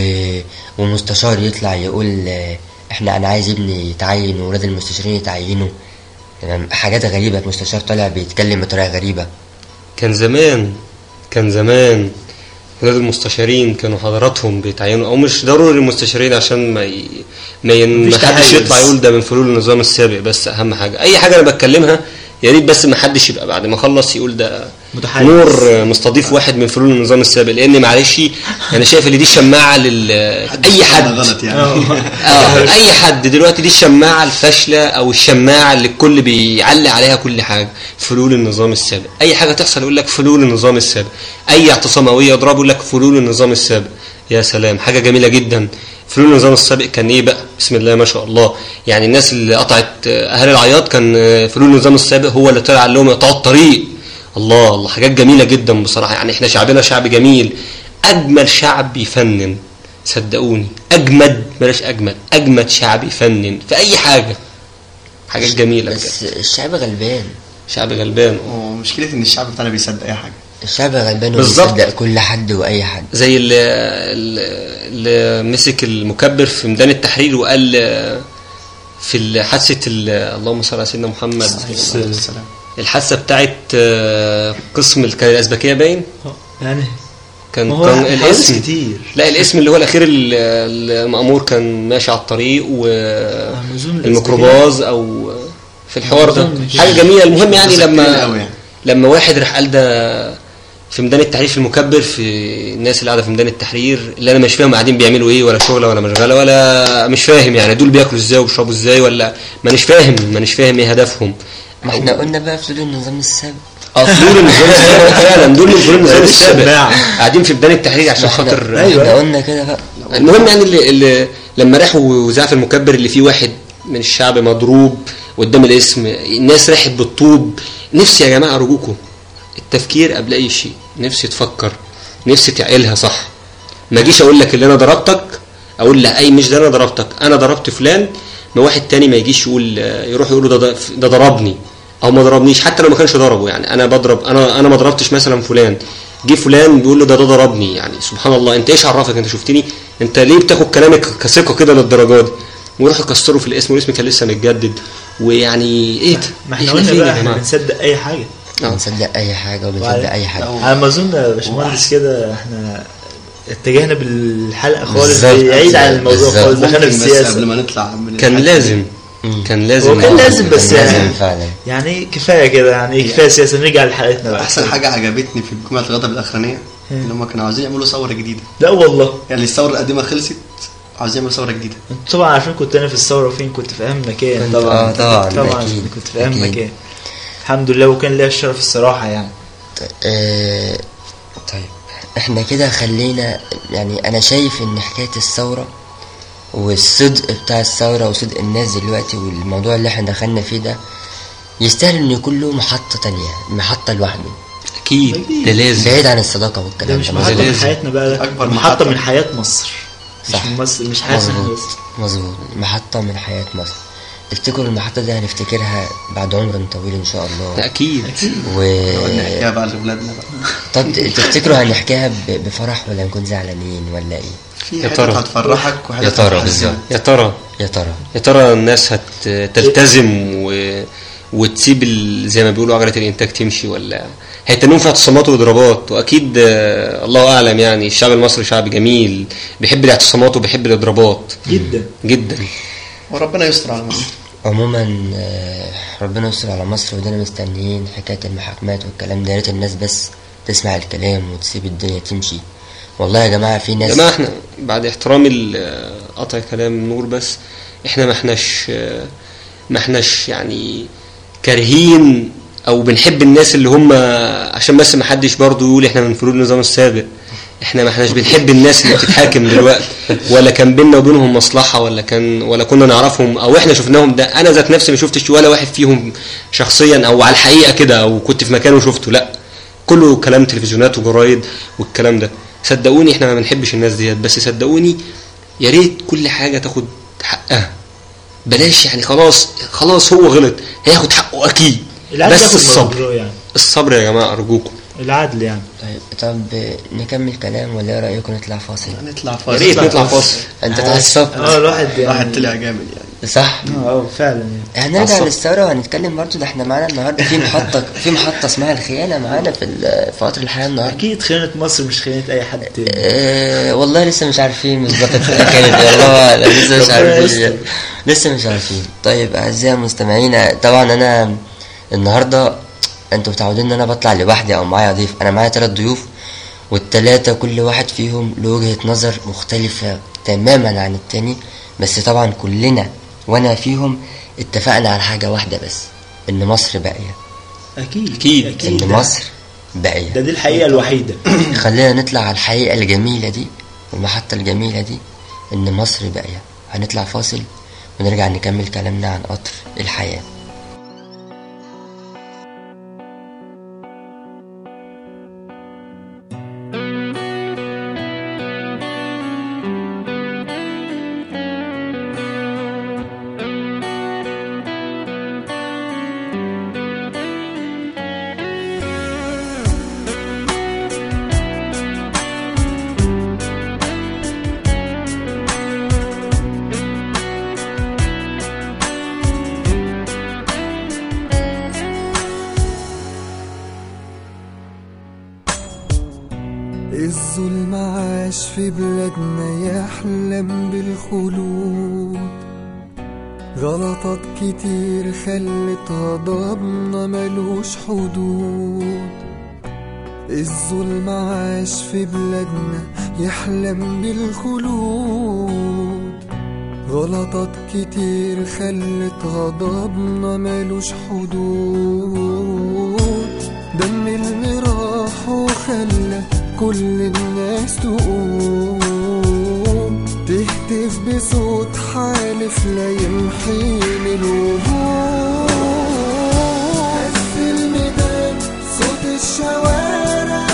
ومستشار يطلع يقول آه، احنا انا عايز ابني يتعين وولاد المستشارين يتعينوا تمام حاجات غريبة مستشار طالع بيتكلم بطريقة غريبة كان زمان كان زمان ولاد المستشارين كانوا حضراتهم بيتعينوا او مش ضروري المستشارين عشان ما ي... ما, ي... ما مفيش حدش تحيز. يطلع يقول ده من فلول النظام السابق بس اهم حاجه اي حاجه انا بتكلمها يا ريت بس ما حدش يبقى بعد ما اخلص يقول ده متحيز. نور مستضيف واحد من فلول النظام السابق لان معلش انا شايف ان دي شماعه لل اي حد غلط يعني اه اي حد دلوقتي دي الشماعه الفاشله او الشماعه اللي الكل بيعلق عليها كل حاجه فلول النظام السابق اي حاجه تحصل يقول لك فلول النظام السابق اي اعتصام قوي يضربوا يقول لك فلول النظام السابق يا سلام حاجه جميله جدا فلول النظام السابق كان ايه بقى بسم الله ما شاء الله يعني الناس اللي قطعت آه، اهالي العياط كان آه، فلول النظام السابق هو اللي طلع قال لهم يقطعوا الطريق الله الله حاجات جميله جدا بصراحه يعني احنا شعبنا شعب جميل اجمل شعب بيفنن صدقوني اجمد بلاش اجمد اجمد شعب يفنن في اي حاجه حاجات جميله بجد. بس الشعب غلبان شعب غلبان ومشكلة إن الشعب بتاعنا بيصدق أي حاجة الشعب غلبان بالظبط. وبيصدق كل حد واي حد زي اللي, اللي مسك المكبر في ميدان التحرير وقال آه، في حادثه ال- اللهم صل على سيدنا محمد السلام الحادثه بتاعت آه، قسم ال- كان الازبكيه باين يعني كان ما هو كان حوادث الاسم كتير لا الاسم اللي هو الاخير ال- المأمور كان ماشي على الطريق أظن والميكروباص او في الحوار ده أظن كده. حاجه جميله المهم يعني مسكتين لما قوي يعني. لما واحد راح قال ده في ميدان التحرير في المكبر في الناس اللي قاعده في ميدان التحرير اللي انا مش فاهم قاعدين بيعملوا ايه ولا شغله ولا مشغله ولا مش فاهم يعني دول بياكلوا ازاي وبيشربوا ازاي ولا مانيش فاهم مانيش فاهم ايه هدفهم ما احنا قلنا بقى فلول النظام السابق اصل دول النظام السابق فعلا دول من فلول النظام السابق الشماعة. قاعدين في ميدان التحرير عشان احنا, خاطر احنا قلنا كده بقى المهم يعني اللي, اللي لما راحوا وزعوا في المكبر اللي فيه واحد من الشعب مضروب قدام الاسم الناس راحت بالطوب نفسي يا جماعه ارجوكم التفكير قبل اي شيء نفسي تفكر نفسي تعقلها صح ما اجيش اقول لك اللي انا ضربتك اقول لا اي مش ده انا ضربتك انا ضربت فلان ما واحد تاني ما يجيش يقول يروح يقول له ده ده ضربني او ما ضربنيش حتى لو ما كانش ضربه يعني انا بضرب انا انا ما ضربتش مثلا فلان جه فلان بيقول له ده ده ضربني يعني سبحان الله انت ايش عرفك انت شفتني انت ليه بتاخد كلامك كثقه كده للدرجه دي ويروحوا يكسروا في الاسم والاسم كان لسه متجدد ويعني ايه ده؟ ما احنا إحنا قلنا فين بقى يا احنا جماعة؟ بنصدق اي حاجه آه. بنصدق اي حاجه وبنصدق وعلى- اي حاجه على ما اظن يا باشمهندس كده احنا اتجهنا بالحلقه خالص بالظبط. بعيد عن الموضوع بالظبط. خالص دخلنا في ممكن بس قبل السياسه ما نطلع من كان الحتة لازم كان لازم هو كان لازم بس كان يعني- لازم فعلا يعني كفايه كده يعني كفايه سياسه نرجع لحلقتنا بقى احسن حاجه عجبتني في جمعه الغضب الاخرانيه ان هم كانوا عاوزين يعملوا ثوره جديده لا والله يعني الثوره القديمه خلصت عاوزين يعملوا ثوره جديده انتوا طبعا عارفين كنت انا في الثوره فين كنت في اهم مكان كنت- طبعا آه، طبعاً، طبعا أكيد، كنت في اهم أكيد. مكان الحمد لله وكان ليا الشرف الصراحه يعني آه، طيب احنا كده خلينا يعني انا شايف ان حكاية الثورة والصدق بتاع الثورة وصدق الناس دلوقتي والموضوع اللي احنا دخلنا فيه ده يستاهل ان يكون له محطة تانية محطة لوحده اكيد ده لازم بعيد عن الصداقة ده والكلام مش ده محطه من لازم. حياتنا بقى ده أكبر محطه محطة. من حياه مصر مش صح. من مصر مش حياه مظبوط مصر مظبوط محطة من حياة مصر تفتكروا المحطة دي هنفتكرها بعد عمر طويل ان شاء ده الله اكيد و نقعد نحكيها بقى لاولادنا بقى طب تفتكروا هنحكيها ب- بفرح ولا نكون زعلانين ولا ايه في يا حتت ترى. هتفرحك وحتت يا ترى هتحزنك. بالظبط يا ترى يا ترى يا ترى الناس هتلتزم و... وتسيب ال... زي ما بيقولوا عجله الانتاج تمشي ولا هيتنون فيها اعتصامات واضرابات واكيد آه، الله اعلم يعني الشعب المصري شعب جميل بيحب الاعتصامات وبيحب الاضرابات جدا جدا وربنا يستر على مصر عموما آه، ربنا يستر على مصر ودينا مستنيين حكاية المحاكمات والكلام ده يا ريت الناس بس تسمع الكلام وتسيب الدنيا تمشي والله يا جماعة في يا ناس جماعه احنا بعد احترامي ل- قطع كلام نور بس احنا ما احناش ما احناش يعني كارهين او بنحب الناس اللي هم عشان بس ما حدش برضه يقول احنا من فروض النظام السابق احنا ما احناش بنحب الناس اللي بتتحاكم دلوقتي ولا كان بيننا وبينهم مصلحه ولا كان ولا كنا نعرفهم او احنا شفناهم ده انا ذات نفسي ما شفتش ولا واحد فيهم شخصيا او على الحقيقه كده او كنت في مكانه وشفته لا كله كلام تلفزيونات وجرايد والكلام ده صدقوني احنا ما بنحبش الناس ديت بس صدقوني يا ريت كل حاجه تاخد حقها بلاش يعني خلاص خلاص هو غلط هياخد حقه اكيد العدل بس ياخد الصبر مجراه يعني الصبر يا جماعه ارجوكم العدل يعني طيب طب آه، نكمل كلام ولا ايه رأيكم نطلع فاصل هنطلع يا فاصل ريت نطلع فاصل انت اتعصبت اه الواحد يعني واحد طلع جامد يعني صح اه آه، فعلا يعني هنرجع عصب. للثورة وهنتكلم برضو ده احنا معانا النهاردة في محطة في محطة اسمها الخيانة معانا في ال- في قطر الحياة النهاردة اكيد خيانه مصر مش خيانه اي حد تاني اه والله لسه مش عارفين بالظبط كانت والله أعلم، لسه مش ربنا عارفين يستر. لسه مش عارفين طيب اعزائي المستمعين طبعا انا النهارده انتوا متعودين ان انا بطلع لوحدي او معايا ضيف انا معايا ثلاث ضيوف والتلاتة كل واحد فيهم له وجهة نظر مختلفة تماما عن التاني بس طبعا كلنا وانا فيهم اتفقنا على حاجة واحدة بس ان مصر باقية اكيد أكيد. ان ده- مصر باقية ده دي الحقيقه الوحيده خلينا نطلع على الحقيقة الجميلة دي والمحطة الجميلة دي إن مصر باقية هنطلع فاصل ونرجع نكمل كلامنا عن قطر الحياة الظلم عاش في بلادنا يحلم بالخلود غلطات كتير خلت غضبنا ملوش حدود الظلم عاش في بلادنا يحلم بالخلود غلطات كتير خلت غضبنا ملوش حدود دم اللي راح وخلى كل الناس تقوم تهتف بصوت حالف لا يمحي الوهوم هز الميدان صوت الشوارع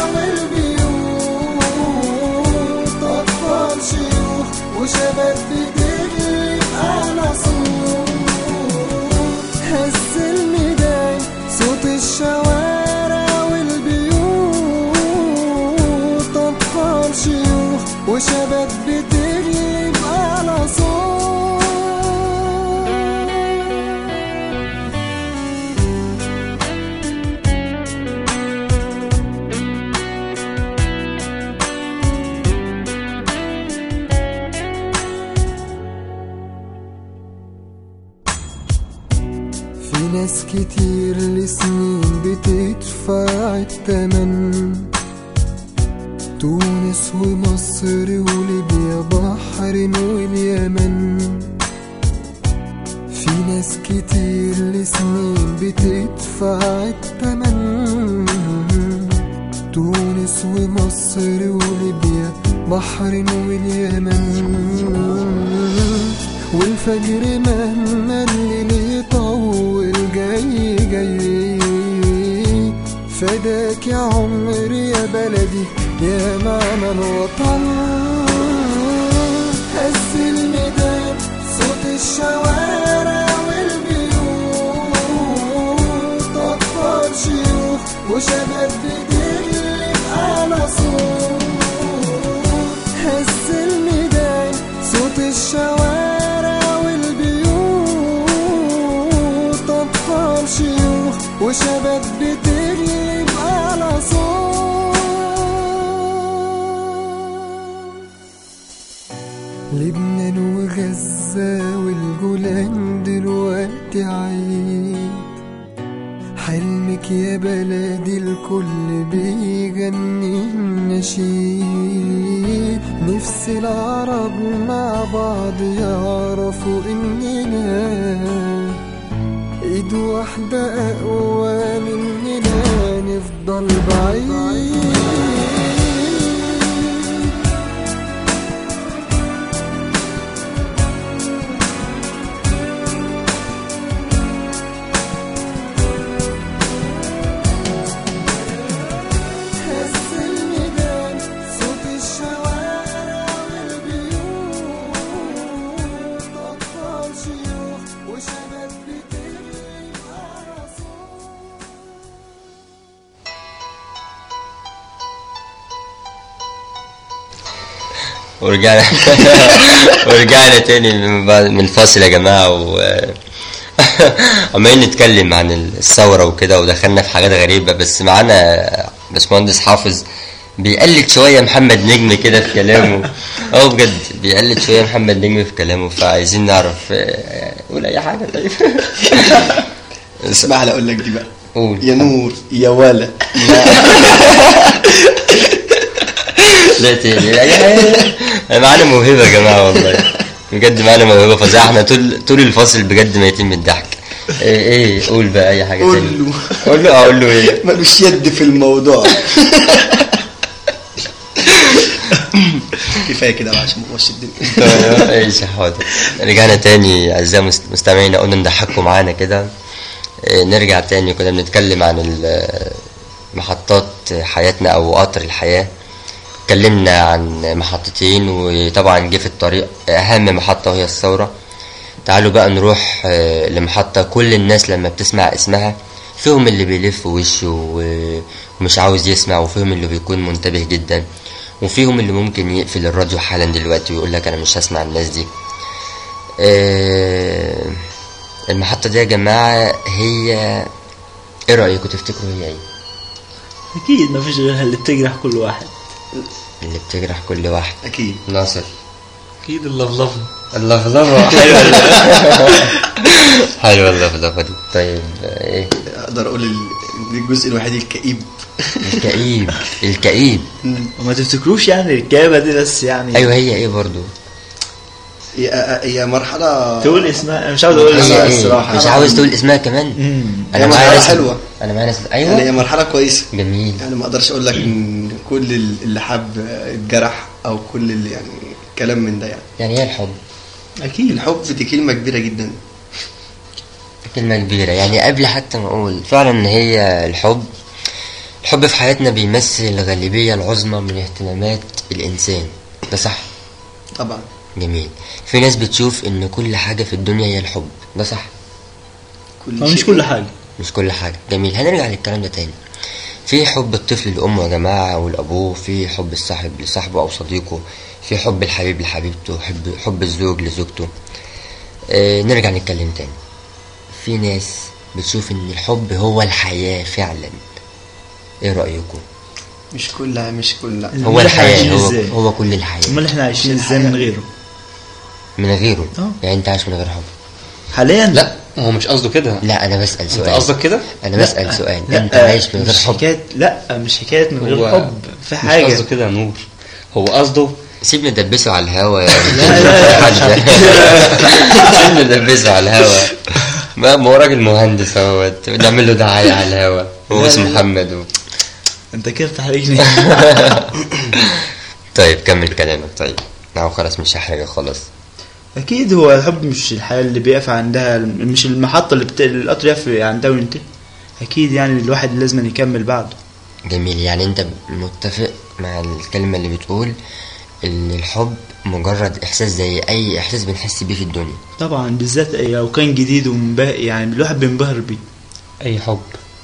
والبيوت أطفال شيوخ وشباب بتغلب على صوت هز الميدان صوت الشوارع والبيوت أطفال شيوخ وشباب بتغلب على صوت في ناس كتير لسنين بتدفع التمن تونس ومصر وليبيا بحرين واليمن في ناس كتير لسنين بتدفع التمن تونس ومصر وليبيا بحرين واليمن والفجر مهما الليل يطول جاي جاي فداك يا عمري يا بلدي يا معنى الوطن هز الميدان صوت الشوارع والبيوت أطفال شيوخ وشباب بتغلب على صوت هز الميدان صوت الشوارع والبيوت أطفال شيوخ وشباب بتغلب على صوت لبنان وغزة والجولان دلوقتي عيد حلمك يا بلدي الكل بيغني النشيد نفس العرب مع بعض يعرفوا اننا ايد واحدة اقوى مننا نفضل بعيد هز الميدان صوت الشوارع والبيوت أطفال شيوخ وشباب بتغلب على صوت ورجعنا ورجعنا تاني من بعد من الفاصل يا جماعة و عمالين نتكلم عن الثورة وكده ودخلنا في حاجات غريبة بس معانا باشمهندس حافظ بيقلد شوية محمد نجم كده في كلامه اه بجد بيقلد شوية محمد نجم في كلامه فعايزين نعرف آه، قول أي حاجة طيب اسمع لي اقول لك دي بقى قول يا نور يا ولا لا تاني لا يا معانا موهبة يا جماعة والله بجد معانا موهبة فظيعة احنا طول طول الفاصل بجد ميتين من الضحك ايه ايه قول بقى اي حاجة قول تاني له. قول له اقول له ايه ملوش يد في الموضوع كفايه كده بقى عشان ما نبوظش الدنيا ايش حاضر رجعنا تاني اعزائي المست- مستمعينا قلنا نضحكوا معانا كده إيه، نرجع تاني كنا بنتكلم عن ال- محطات حياتنا او قطر الحياة اتكلمنا عن محطتين وطبعا جه في الطريق اهم محطة وهي الثورة تعالوا بقى نروح آه، لمحطة كل الناس لما بتسمع اسمها فيهم اللي بيلف وشه و- ومش عاوز يسمع وفيهم اللي بيكون منتبه جدا وفيهم اللي ممكن يقفل الراديو حالا دلوقتي ويقول لك انا مش هسمع الناس دي آه، المحطة دي يا جماعة هي ايه رأيكم تفتكروا هي ايه اكيد مفيش غيرها اللي بتجرح كل واحد اللي بتجرح كل واحد اكيد ناصر اكيد اللفلفه اللفلفة حلوة حلوة اللفلفة دي طيب آه، ايه اقدر اقول ال- الجزء الوحيد الكئيب الكئيب الكئيب وما تفتكروش يعني الإجابة دي بس يعني ايوه هي ايه برضو هي هي مرحله تقول اسمها أنا مش عاوز أقول هي اسمها ايه الصراحة مش عاوز تقول اسمها كمان مم. هي معايا مرحلة ناس- حلوة. انا معايا ناس يعني هي ايوه مرحله كويسه جميل يعني ما اقدرش اقول لك ان كل اللي حب اتجرح او كل اللي يعني كلام من ده يعني يعني ايه الحب أكيد الحب دي كلمه كبيره جدا كلمة كبيرة يعني قبل حتى ما أقول فعلا إن هي الحب الحب في حياتنا بيمثل الغالبية العظمى من اهتمامات الإنسان ده صح طبعا جميل في ناس بتشوف إن كل حاجة في الدنيا هي الحب ده صح كل هو مش شيء. كل حاجة مش كل حاجة جميل هنرجع للكلام ده تاني في حب الطفل لأمه يا جماعة ولأبوه في حب الصاحب لصاحبه أو صديقه في حب الحبيب لحبيبته حب حب الزوج لزوجته آه نرجع نتكلم تاني في ناس بتشوف إن الحب هو الحياة فعلا إيه رأيكم؟ مش كلها مش كلها أمال هو إحنا الحياة عايشين هو, إزاي؟ هو كل الحياة أمال إحنا عايشين مش إزاي من الحياة. غيره من غيره آه. يعني أنت عايش من غير حب حاليا لا هو مش قصده كده لا انا بسال انت سؤال قصدك كده انا بسال سؤال لا انت عايش من غير مش حب حكايه لا مش حكايه من غير هو حب في مش حاجه قصده كده يا نور هو قصده سيبني ندبسه على الهوا يعني لا، لا، لا، سيبني ندبسه على الهوا ما ما هو راجل مهندس اهوت نعمل له دعايه على الهوا هو لا، اسمه لا. محمد و... انت كده بتحرجني طيب كمل كلامك طيب نعم خلاص مش هحرجك خلاص اكيد هو الحب مش الحياه اللي بيقف عندها مش المحطه اللي بت... القطر يقف عندها وينتهي اكيد يعني الواحد لازم يكمل بعده جميل يعني انت متفق مع الكلمة اللي بتقول ان الحب مجرد احساس زي اي احساس بنحس بيه في الدنيا طبعا بالذات لو كان جديد ومنبهر يعني الواحد بينبهر بيه اي حب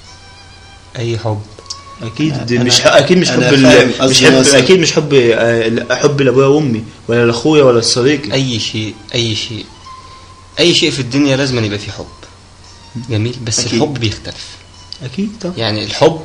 اي حب اكيد أنا- مش اكيد مش حب أنا ال... فاهم مش قصدي حب مثلا. اكيد مش حب آه، حب لابويا وامي ولا لاخويا ولا لصديقي اي شيء اي شيء اي شيء في الدنيا لازم يبقى فيه حب جميل بس أكيد. الحب بيختلف اكيد طبعا يعني الحب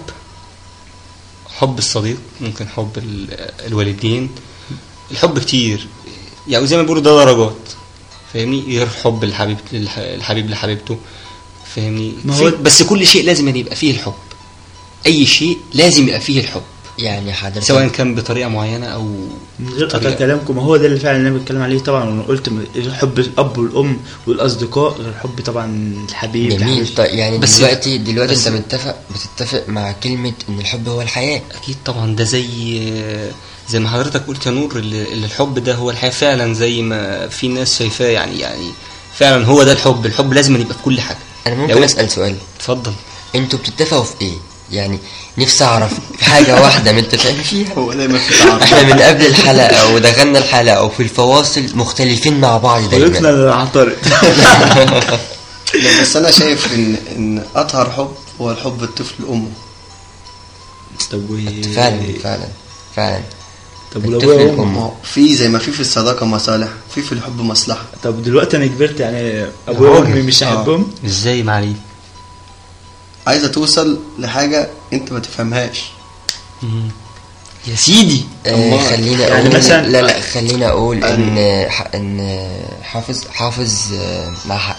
حب الصديق ممكن حب ال- الوالدين الحب كتير يعني زي ما بيقولوا ده درجات فاهمني غير حب الحبيب الح- الحبيب لحبيبته فاهمني ما في هو- بس كل شيء لازم أن يبقى فيه الحب اي شيء لازم يبقى فيه الحب يعني حضرتك سواء كان بطريقه معينه او من غير قطع طريقة. كلامكم ما هو ده اللي فعلا اللي انا بتكلم عليه طبعا وانا قلت م- حب الاب والام والاصدقاء غير حب طبعا الحبيب جميل الحبيب. طيب يعني بس- دلوقتي دلوقتي بس- انت متفق بتتفق مع كلمة ان الحب هو الحياة اكيد طبعا ده زي زي ما حضرتك قلت يا نور اللي اللي الحب ده هو الحياه فعلا زي ما في ناس شايفاه يعني يعني فعلا هو ده الحب الحب لازم يبقى في كل حاجه انا لو ممكن انت- اسأل سؤال اتفضل انتوا بتتفقوا في ايه يعني نفسي اعرف في حاجة واحدة متفقين فيها هو دايما في تعارض احنا من قبل الحلقة ودخلنا الحلقة وفي الفواصل مختلفين مع بعض ضيفنا دايما اللي عطرت لا، بس انا شايف ان ان اطهر حب هو الحب الطفل لامه طب و فعلا فعلا فعلا طب الطفل ولابويا الأم. وامي ما هو في زي ما في في الصداقه مصالح في في الحب مصلحه طب دلوقتي انا كبرت يعني ابويا وامي مش آه. هحبهم ازاي معلي عايزه توصل لحاجه انت ما تفهمهاش يا سيدي آه أمال. خلينا يعني اقول مثلا- لا لا خلينا اقول ان ح- ان حافظ حافظ آه، مع حق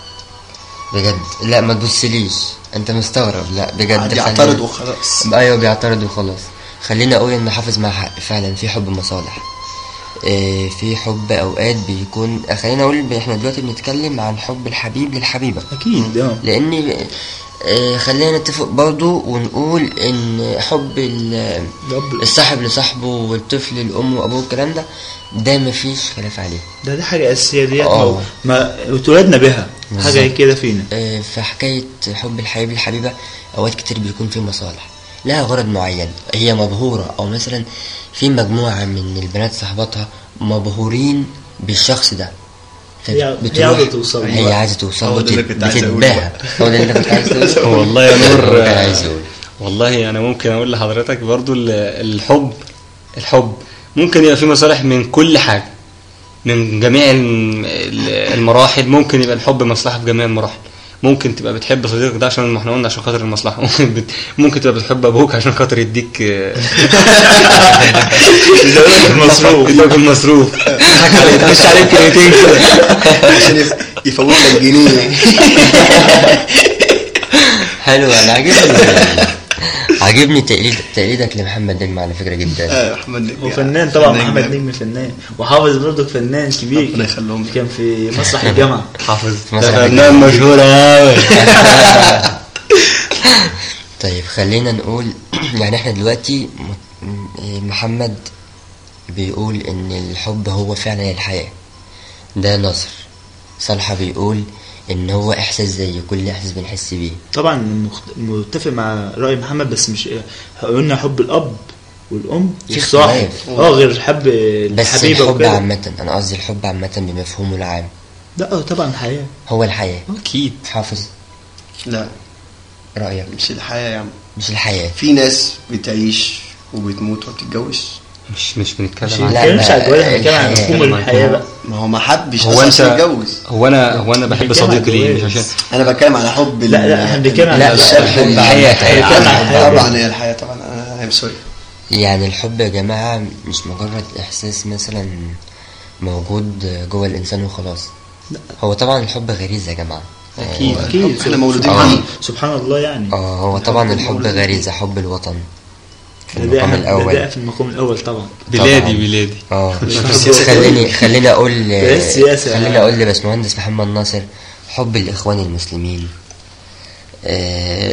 بجد لا ما تبصليش انت مستغرب لا بجد عادي خلينا- يعترض وخلاص ايوه بيعترض وخلاص خلينا اقول ان حافظ مع حق فعلا في حب مصالح آه، في حب اوقات بيكون آه، خلينا اقول احنا دلوقتي بنتكلم عن حب الحبيب للحبيبه اكيد اه لان آه، خلينا نتفق برضو ونقول ان حب ال- رب- الصاحب لصاحبه والطفل لامه وابوه الكلام ده ده مفيش خلاف عليه ده دي حاجه اساسيه ديت آه. ما- ما اتولدنا بها حاجه بالظبط. كده فينا آه، في حكاية حب الحبيب للحبيبة أوقات كتير بيكون في مصالح لها غرض معين هي مبهورة أو مثلا في مجموعة من البنات صاحباتها مبهورين بالشخص ده هي- فبتروح- هي عاوزة توصل له هي بقى. عايزة توصل هو له ده اللي كنت عايز أقوله بتتباهى هو ده اللي كنت عايز تقوله والله يا هو نور كان عايز يقول والله انا ممكن اقول لحضرتك برضو ال- الحب الحب ممكن يبقى فيه مصالح من كل حاجه من جميع الم- ال- المراحل ممكن يبقى الحب مصلحه في جميع المراحل ممكن تبقى بتحب صديقك ده عشان ما احنا قلنا عشان خاطر المصلحه ممكن بت... ممكن تبقى بتحب ابوك عشان خاطر يديك يزودك المصروف. يزودك المصروف يضحك عليك يخش عليك كلمتين كده عشان يف- يفوت لك جنيه حلو أنا عاجبني عاجبني تقليد تقليدك لمحمد نجم على فكرة جدا آه، محمد نجم وفنان طبعا فنان محمد جامد. نجم فنان وحافظ برضه فنان كبير ربنا يخليهم لك. كان في مسرح الجامعه حافظ في مسرح ده الجامعة. فنان مشهور قوي طيب خلينا نقول يعني احنا دلوقتي م- محمد بيقول ان الحب هو فعلا الحياة ده نصر صالحة بيقول ان هو احساس زي كل احساس بنحس بيه طبعا مخت- متفق مع راي محمد بس مش قلنا حب الاب والام في والصاحب اختلاف. اه غير حب بس الحبيبه الحب وكده عامة انا قصدي الحب عامة بمفهومه العام لا آه، طبعا الحياه هو الحياة اكيد حافظ لا رأيك مش الحياه يا عم مش الحياة في ناس بتعيش وبتموت وما بتتجوزش مش مش مش بنتكلم عن لا، بنتكلمش لا، على الجواز احنا بنتكلم عن الحياة. مفهوم الحياه بقى ما هو ما حبش هو أصلاً انت يتجوز هو انا هو انا بحب بنتكلم عن صديقي ليه مش الجواز. عشان انا بتكلم على حب ال- لا لا احنا بنتكلم عن لا، الشاب الحب اللي- الحياة، احنا بنتكلم عن الحياه طبعا هي الحياه طبعا انا ام سوري يعني الحب يا جماعة مش مجرد إحساس مثلا موجود جوه الإنسان وخلاص هو طبعا الحب غريزة يا جماعة اكيد اكيد احنا مولودين آه. عنه سبحان الله يعني اه هو طبعا الحب غريزة حب الوطن في ده المقام ده ده الأول في المقام الاول طبعا بلادي طبعاً. بلادي اه السياسة. خليني خليني اقول ده السياسة. خليني اقول لباشمهندس محمد ناصر حب الاخوان المسلمين آه،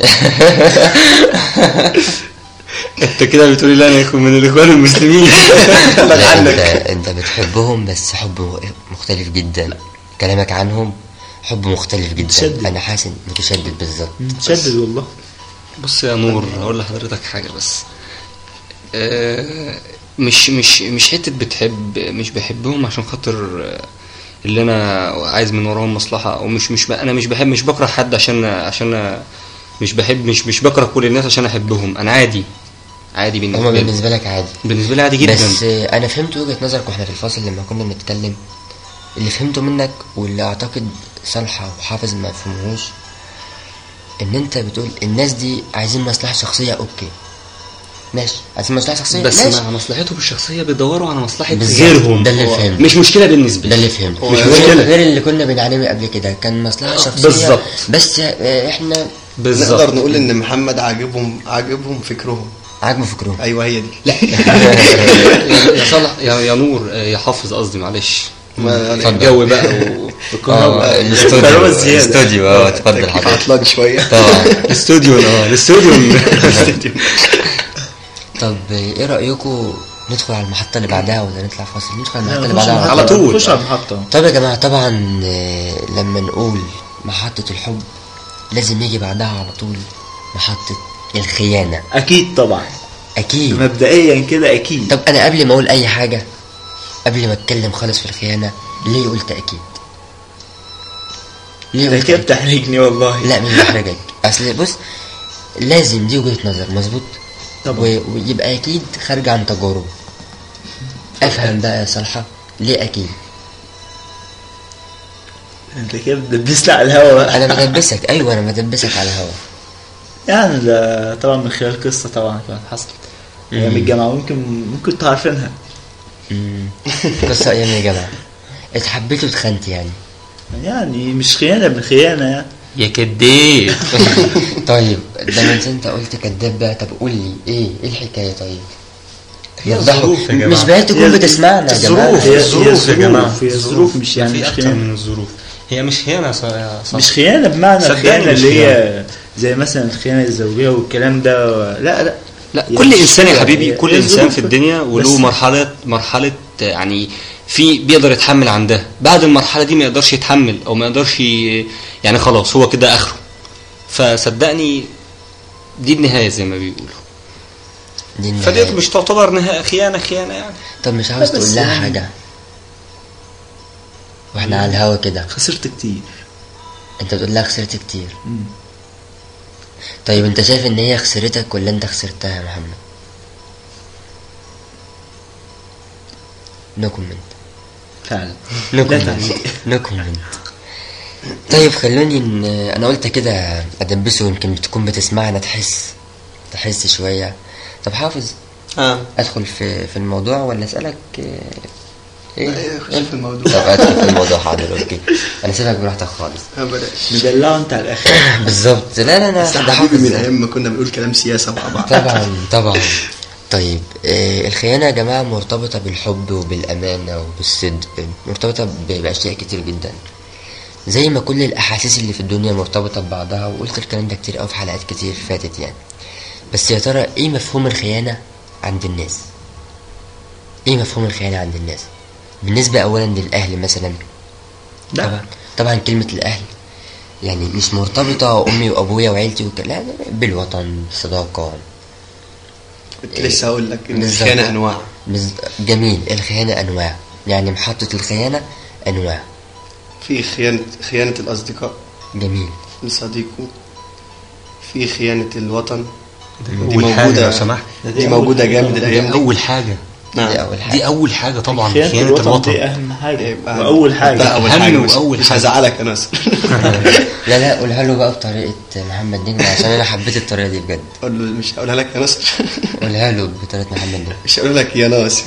انت كده بتقولي لا انا اكون من الاخوان المسلمين لا انت انت بتحبهم بس حب مختلف جدا كلامك عنهم حب مختلف جدا متشدد. انا حاسس إن متشدد بالظبط تشدد والله بص يا نور هقول لحضرتك حاجه بس آه، مش مش مش حته بتحب مش بحبهم عشان خاطر آه، اللي انا عايز من وراهم مصلحه او مش مش ب- انا مش بحب مش بكره حد عشان عشان مش بحب مش مش بكره كل الناس عشان احبهم انا عادي عادي هما بالنسبه لي بالنسبه لك عادي بالنسبه لي عادي جدا بس آه، انا فهمت وجهه نظرك واحنا في الفاصل لما كنا بنتكلم اللي فهمته منك واللي اعتقد صالحه وحافظ ما فهمهوش ان انت بتقول الناس دي عايزين مصلحه شخصيه اوكي ماشي عايزين مصلحه شخصيه بس ماشي مع مصلحتهم الشخصيه بيدوروا على مصلحه بالظبط. غيرهم ده اللي فهمته. مش مشكله بالنسبه ده لي اللي فهمته مش غير- مشكلة. غير اللي كنا بنعانيه قبل كده كان مصلحه شخصيه بالظبط. بس آه، احنا بالظبط نقدر نقول ان محمد عاجبهم عاجبهم فكرهم عاجبه فكرهم ايوه هي دي لا يا صالح يا, يا نور آه، يا حافظ قصدي معلش ما- الجو بقى و... اه الاستوديو كهرباء زيادة. الاستوديو اه اتفضل حضرتك عطلان شويه طبعا الاستوديو اه الاستوديو طب ايه رايكم ندخل على المحطه اللي بعدها ولا نطلع فاصل ندخل على المحطه اللي نخش بعدها على طول. نخش على المحطة طب يا جماعه طبعا آه، لما نقول محطه الحب لازم يجي بعدها على طول محطه الخيانه اكيد طبعا اكيد مبدئيا كده اكيد طب انا قبل ما اقول اي حاجه قبل ما اتكلم خالص في الخيانه ليه قلت اكيد ليه ده قلت كده أكيد؟ بتحرجني والله لا مش بحرجك اصل بص لازم دي وجهه نظر مظبوط طبعا. و- ويبقى اكيد خارجه عن تجارب افهم بقى يا صالحه ليه اكيد انت كده بتدبسني على الهوا بقى انا بدبسك ايوه انا بدبسك على الهوا يعني ده طبعا من خلال قصة طبعا كانت حصلت ايام الجامعة ممكن ممكن تعرفينها مم. قصه ايام يا جماعه اتحبيت واتخنت يعني يعني مش خيانة بالخيانة يعني يا كداب طيب ده من انت قلت كداب بقى طب قول لي ايه ايه الحكايه طيب هي وضحوا. الظروف يا جماعة. مش بعيد تكون هي بتسمعنا يا جماعه الظروف هي- الظروف يا هي جماعه الظروف، هي الظروف مش يعني في مش اكتر خيانة. من الظروف هي مش خيانه يا ص- يا صالح مش خيانة بمعنى صدقني الخيانة مش اللي هي زي مثلا الخيانة الزوجية والكلام ده لا لا لا يعني كل مش انسان يا كده، حبيبي هي- كل هي انسان ظروف. في الدنيا وله بس- مرحله مرحله يعني في بيقدر يتحمل عن ده بعد المرحله دي ما يقدرش يتحمل او ما يقدرش ي- يعني خلاص هو كده اخره فصدقني دي النهايه زي ما بيقولوا دي النهاية. فديت مش تعتبر نهايه خيانه خيانه يعني طب مش عاوز لا، بس تقول لها يعني- حاجه واحنا على الهوا كده خسرت كتير انت بتقول لها خسرت كتير مم. طيب انت شايف ان هي خسرتك ولا انت خسرتها يا محمد نو كومنت فعلا نو لا كومنت تعليق. نو كومنت طيب خلوني ان انا قلت كده ادبسه يمكن بتكون بتسمعنا تحس تحس شويه طب حافظ اه ادخل في في الموضوع ولا اسالك آه، ايه لا، خش في الموضوع. طب ادخل في الموضوع حاضر اوكي انا سيبك براحتك خالص آه، بلاش مدلعه انت على الاخر بالظبط لا لا بس لا يا ده حبيبي من حافظ ايام ما كنا بنقول كلام سياسه مع بعض طبعا طبعا طيب آه الخيانة يا جماعة مرتبطة بالحب وبالأمانة وبالصدق مرتبطة ب- بأشياء كتير جدا زي ما كل الأحاسيس اللي في الدنيا مرتبطة ببعضها وقلت الكلام ده كتير أوي في حلقات كتير فاتت يعني بس يا ترى إيه مفهوم الخيانة عند الناس؟ إيه مفهوم الخيانة عند الناس؟ بالنسبة أولا للأهل مثلا لا. طبعا طبعا كلمة الأهل يعني مش مرتبطة أمي وأبويا وعيلتي وكلا لا، لا، بالوطن بالصداقة كنت لسه هقول لك ان بالظبط. الخيانه انواع بز... جميل الخيانة أنواع يعني محطة الخيانة أنواع في خيانه خيانه الاصدقاء جميل لصديقه في خيانه الوطن دي اول حاجه موجوده لو سمحت دي موجوده جامد الايام دي دي اول حاجه نعم دي أول حاجة دي اول حاجه طبعا خيانة خيانه الوطن, الوطن دي اهم حاجة يبقى واول ده حاجة اول أهم حاجه مش, وأول مش حاجة. هزعلك يا ناصر لا لا قولها له بقى بطريقة محمد نجم عشان أنا حبيت الطريقة دي بجد اقول له مش هقولها لك يا ناصر قولها له بطريقة محمد نجم مش هقول لك يا ناصر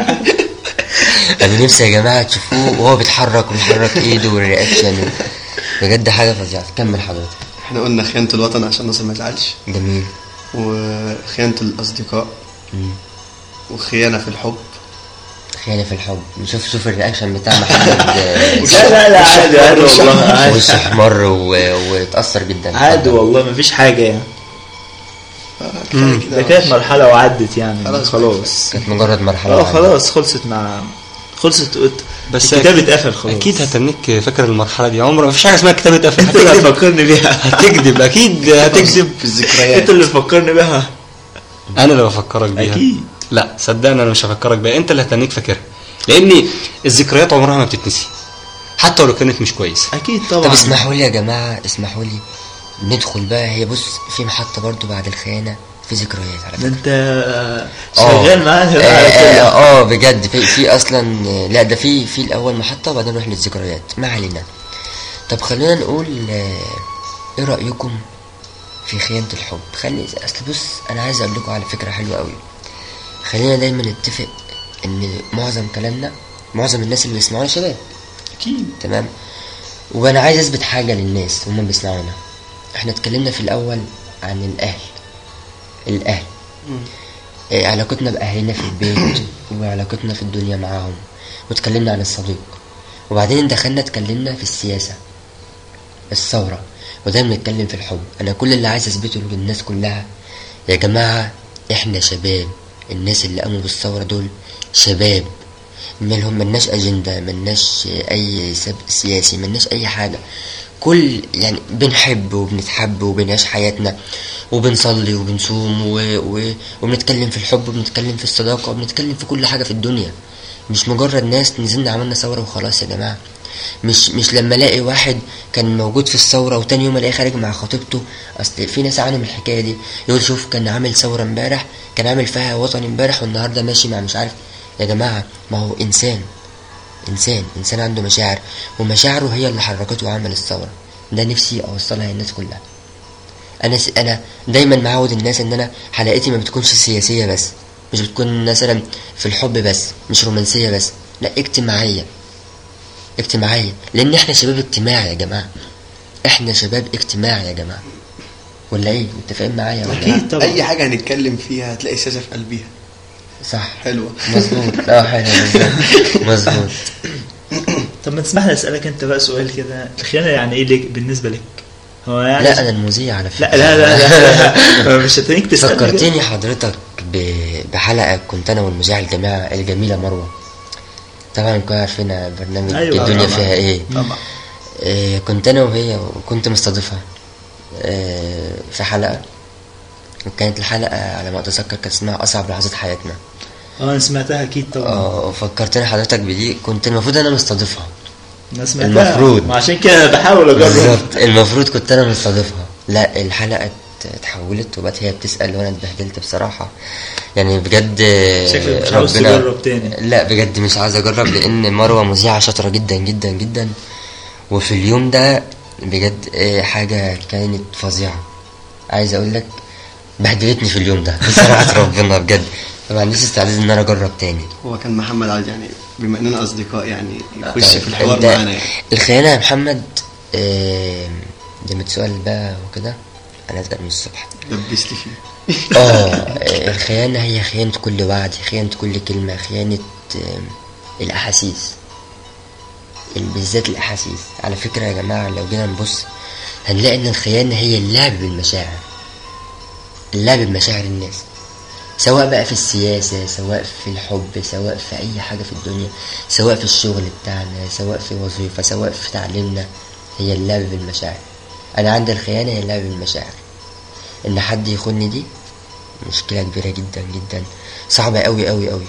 أنا نفسي يا جماعة تشوفوه وهو بيتحرك وبيحرك إيده والرياكشن بجد حاجه فظيعه كمل حضرتك احنا قلنا خيانة الوطن عشان الناصر ما يزعلش جميل وخيانة الأصدقاء مم. وخيانة في الحب خيانه في الحب شوف شوف الرياكشن بتاع محمد آه، لا لا لا عادي عادي والله عادي وشه احمر و- واتأثر جدا عادي اتفضل. والله مفيش حاجة يعني كفاية كده. ده كانت مرحلة وعدت يعني خلاص خلاص كانت مجرد مرحله اه وعدت. خلاص خلصت مع خلصت بس الكتاب أكيد- اتقفل خلاص اكيد هتنك فاكر المرحله دي عمر ما فيش حاجه اسمها كتاب اتقفل انت اللي هتكذب فكرني بيها هتكذب اكيد هتكذب في الذكريات انت اللي فكرني بيها انا اللي بفكرك بيها أكيد. لا صدقني انا مش هفكرك بيها انت اللي هتنيك فاكرها لان الذكريات عمرها ما بتتنسي حتى ولو كانت مش كويسه اكيد طبعا طب اسمحوا لي يا جماعه اسمحوا لي ندخل بقى هي بص في محطه برضو بعد الخيانه في ذكريات على ده فكره انت آه. شغال معانا بقى على اه, كده. آه, اه بجد في, في اصلا لا ده في في الاول محطه وبعدين نروح للذكريات ما علينا طب خلينا نقول آه، ايه رايكم في خيانه الحب خلي اصل بص انا عايز اقول لكم على فكره حلوه قوي خلينا دايما نتفق ان معظم كلامنا معظم الناس اللي بيسمعونا شباب اكيد تمام وانا عايز اثبت حاجه للناس هم بيسمعونا احنا اتكلمنا في الاول عن الاهل الاهل إيه علاقتنا باهلنا في البيت وعلاقتنا في الدنيا معاهم واتكلمنا عن الصديق وبعدين دخلنا اتكلمنا في السياسه الثوره وده بنتكلم في الحب انا كل اللي عايز اثبته للناس كلها يا جماعه احنا شباب الناس اللي قاموا بالثوره دول شباب مالهم ملناش اجنده ملناش اي سبب سياسي ملناش اي حاجه كل يعني بنحب وبنتحب وبنعيش حياتنا وبنصلي وبنصوم و... و... وبنتكلم في الحب وبنتكلم في الصداقه وبنتكلم في كل حاجه في الدنيا مش مجرد ناس نزلنا عملنا ثوره وخلاص يا جماعه مش مش لما الاقي واحد كان موجود في الثوره وتاني يوم الاقيه خارج مع خطيبته اصل في ناس عانوا من الحكايه دي يقول شوف كان عامل ثوره امبارح كان عامل فيها وطني امبارح والنهارده ماشي مع مش عارف يا جماعه ما هو انسان انسان انسان عنده مشاعر ومشاعره هي اللي حركته وعمل الثوره ده نفسي اوصلها للناس كلها انا س... انا دايما معود الناس ان انا حلقتي ما بتكونش سياسيه بس مش بتكون مثلا في الحب بس مش رومانسيه بس لا اجتماعيه اجتماعيه لان احنا شباب اجتماعي يا جماعه احنا شباب اجتماعي يا جماعه ولا ايه متفقين معايا ولا اكيد طبعا أي حاجة هنتكلم فيها هتلاقي سياسة في قلبيها صح حلوة مظبوط اه حلو بالظبط. مظبوط طب ما تسمح لي اسالك انت بقى سؤال كده الخيانه يعني ايه ليك بالنسبه لك هو يعني لا انا المذيع على فكره لا لا لا, لا, لا. مش هتنيك تسالني كده. فكرتني حضرتك ب- بحلقة كنت أنا والمذيعة الجماعة الجميلة مروة طبعا كلنا عارفين برنامج أيوة الدنيا طبعاً. فيها إيه طبعا إيه كنت أنا وهي وكنت مستضيفها إيه في حلقة وكانت الحلقة على ما أتذكر كانت اسمها أصعب لحظات حياتنا اه انا سمعتها اكيد طبعا اه فكرتني حضرتك بدي كنت المفروض أنا مستضيفها انا سمعتها المفروض. ما عشان كده بحاول اجرب بالظبط المفروض كنت أنا مستضيفها لا الحلقة ات- اتحولت وبقت هي بتسأل وأنا اتبهدلت بصراحة يعني بجد شكلك مش عاوز ربنا- تجرب تاني لا بجد مش عايز اجرب لان مروه مذيعه شاطره جدا جدا جدا وفي اليوم ده بجد آه، حاجه كانت فظيعه عايز اقول لك بهدلتني في اليوم ده بصراحه ربنا بجد فما عنديش استعداد ان انا اجرب تاني هو كان محمد عايز يعني بما اننا اصدقاء يعني يخش طيب، في الحوار انت- معانا يعني الخيانه يا محمد آه، ده سؤال بقى وكده انا اتقل من الصبح دبست فيه اه الخيانة هي خيانة كل وعد خيانة كل كلمة خيانة آم، الأحاسيس ال- بالذات الأحاسيس على فكرة يا جماعة لو جينا نبص هنلاقي إن الخيانة هي اللعب بالمشاعر اللعب بمشاعر الناس سواء بقى في السياسة سواء في الحب سواء في أي حاجة في الدنيا سواء في الشغل بتاعنا سواء في وظيفة سواء في تعليمنا هي اللعب بالمشاعر أنا عندي الخيانة هي اللعب بالمشاعر ان حد يخوني دي مشكلة كبيرة جدا جدا صعبة قوي قوي قوي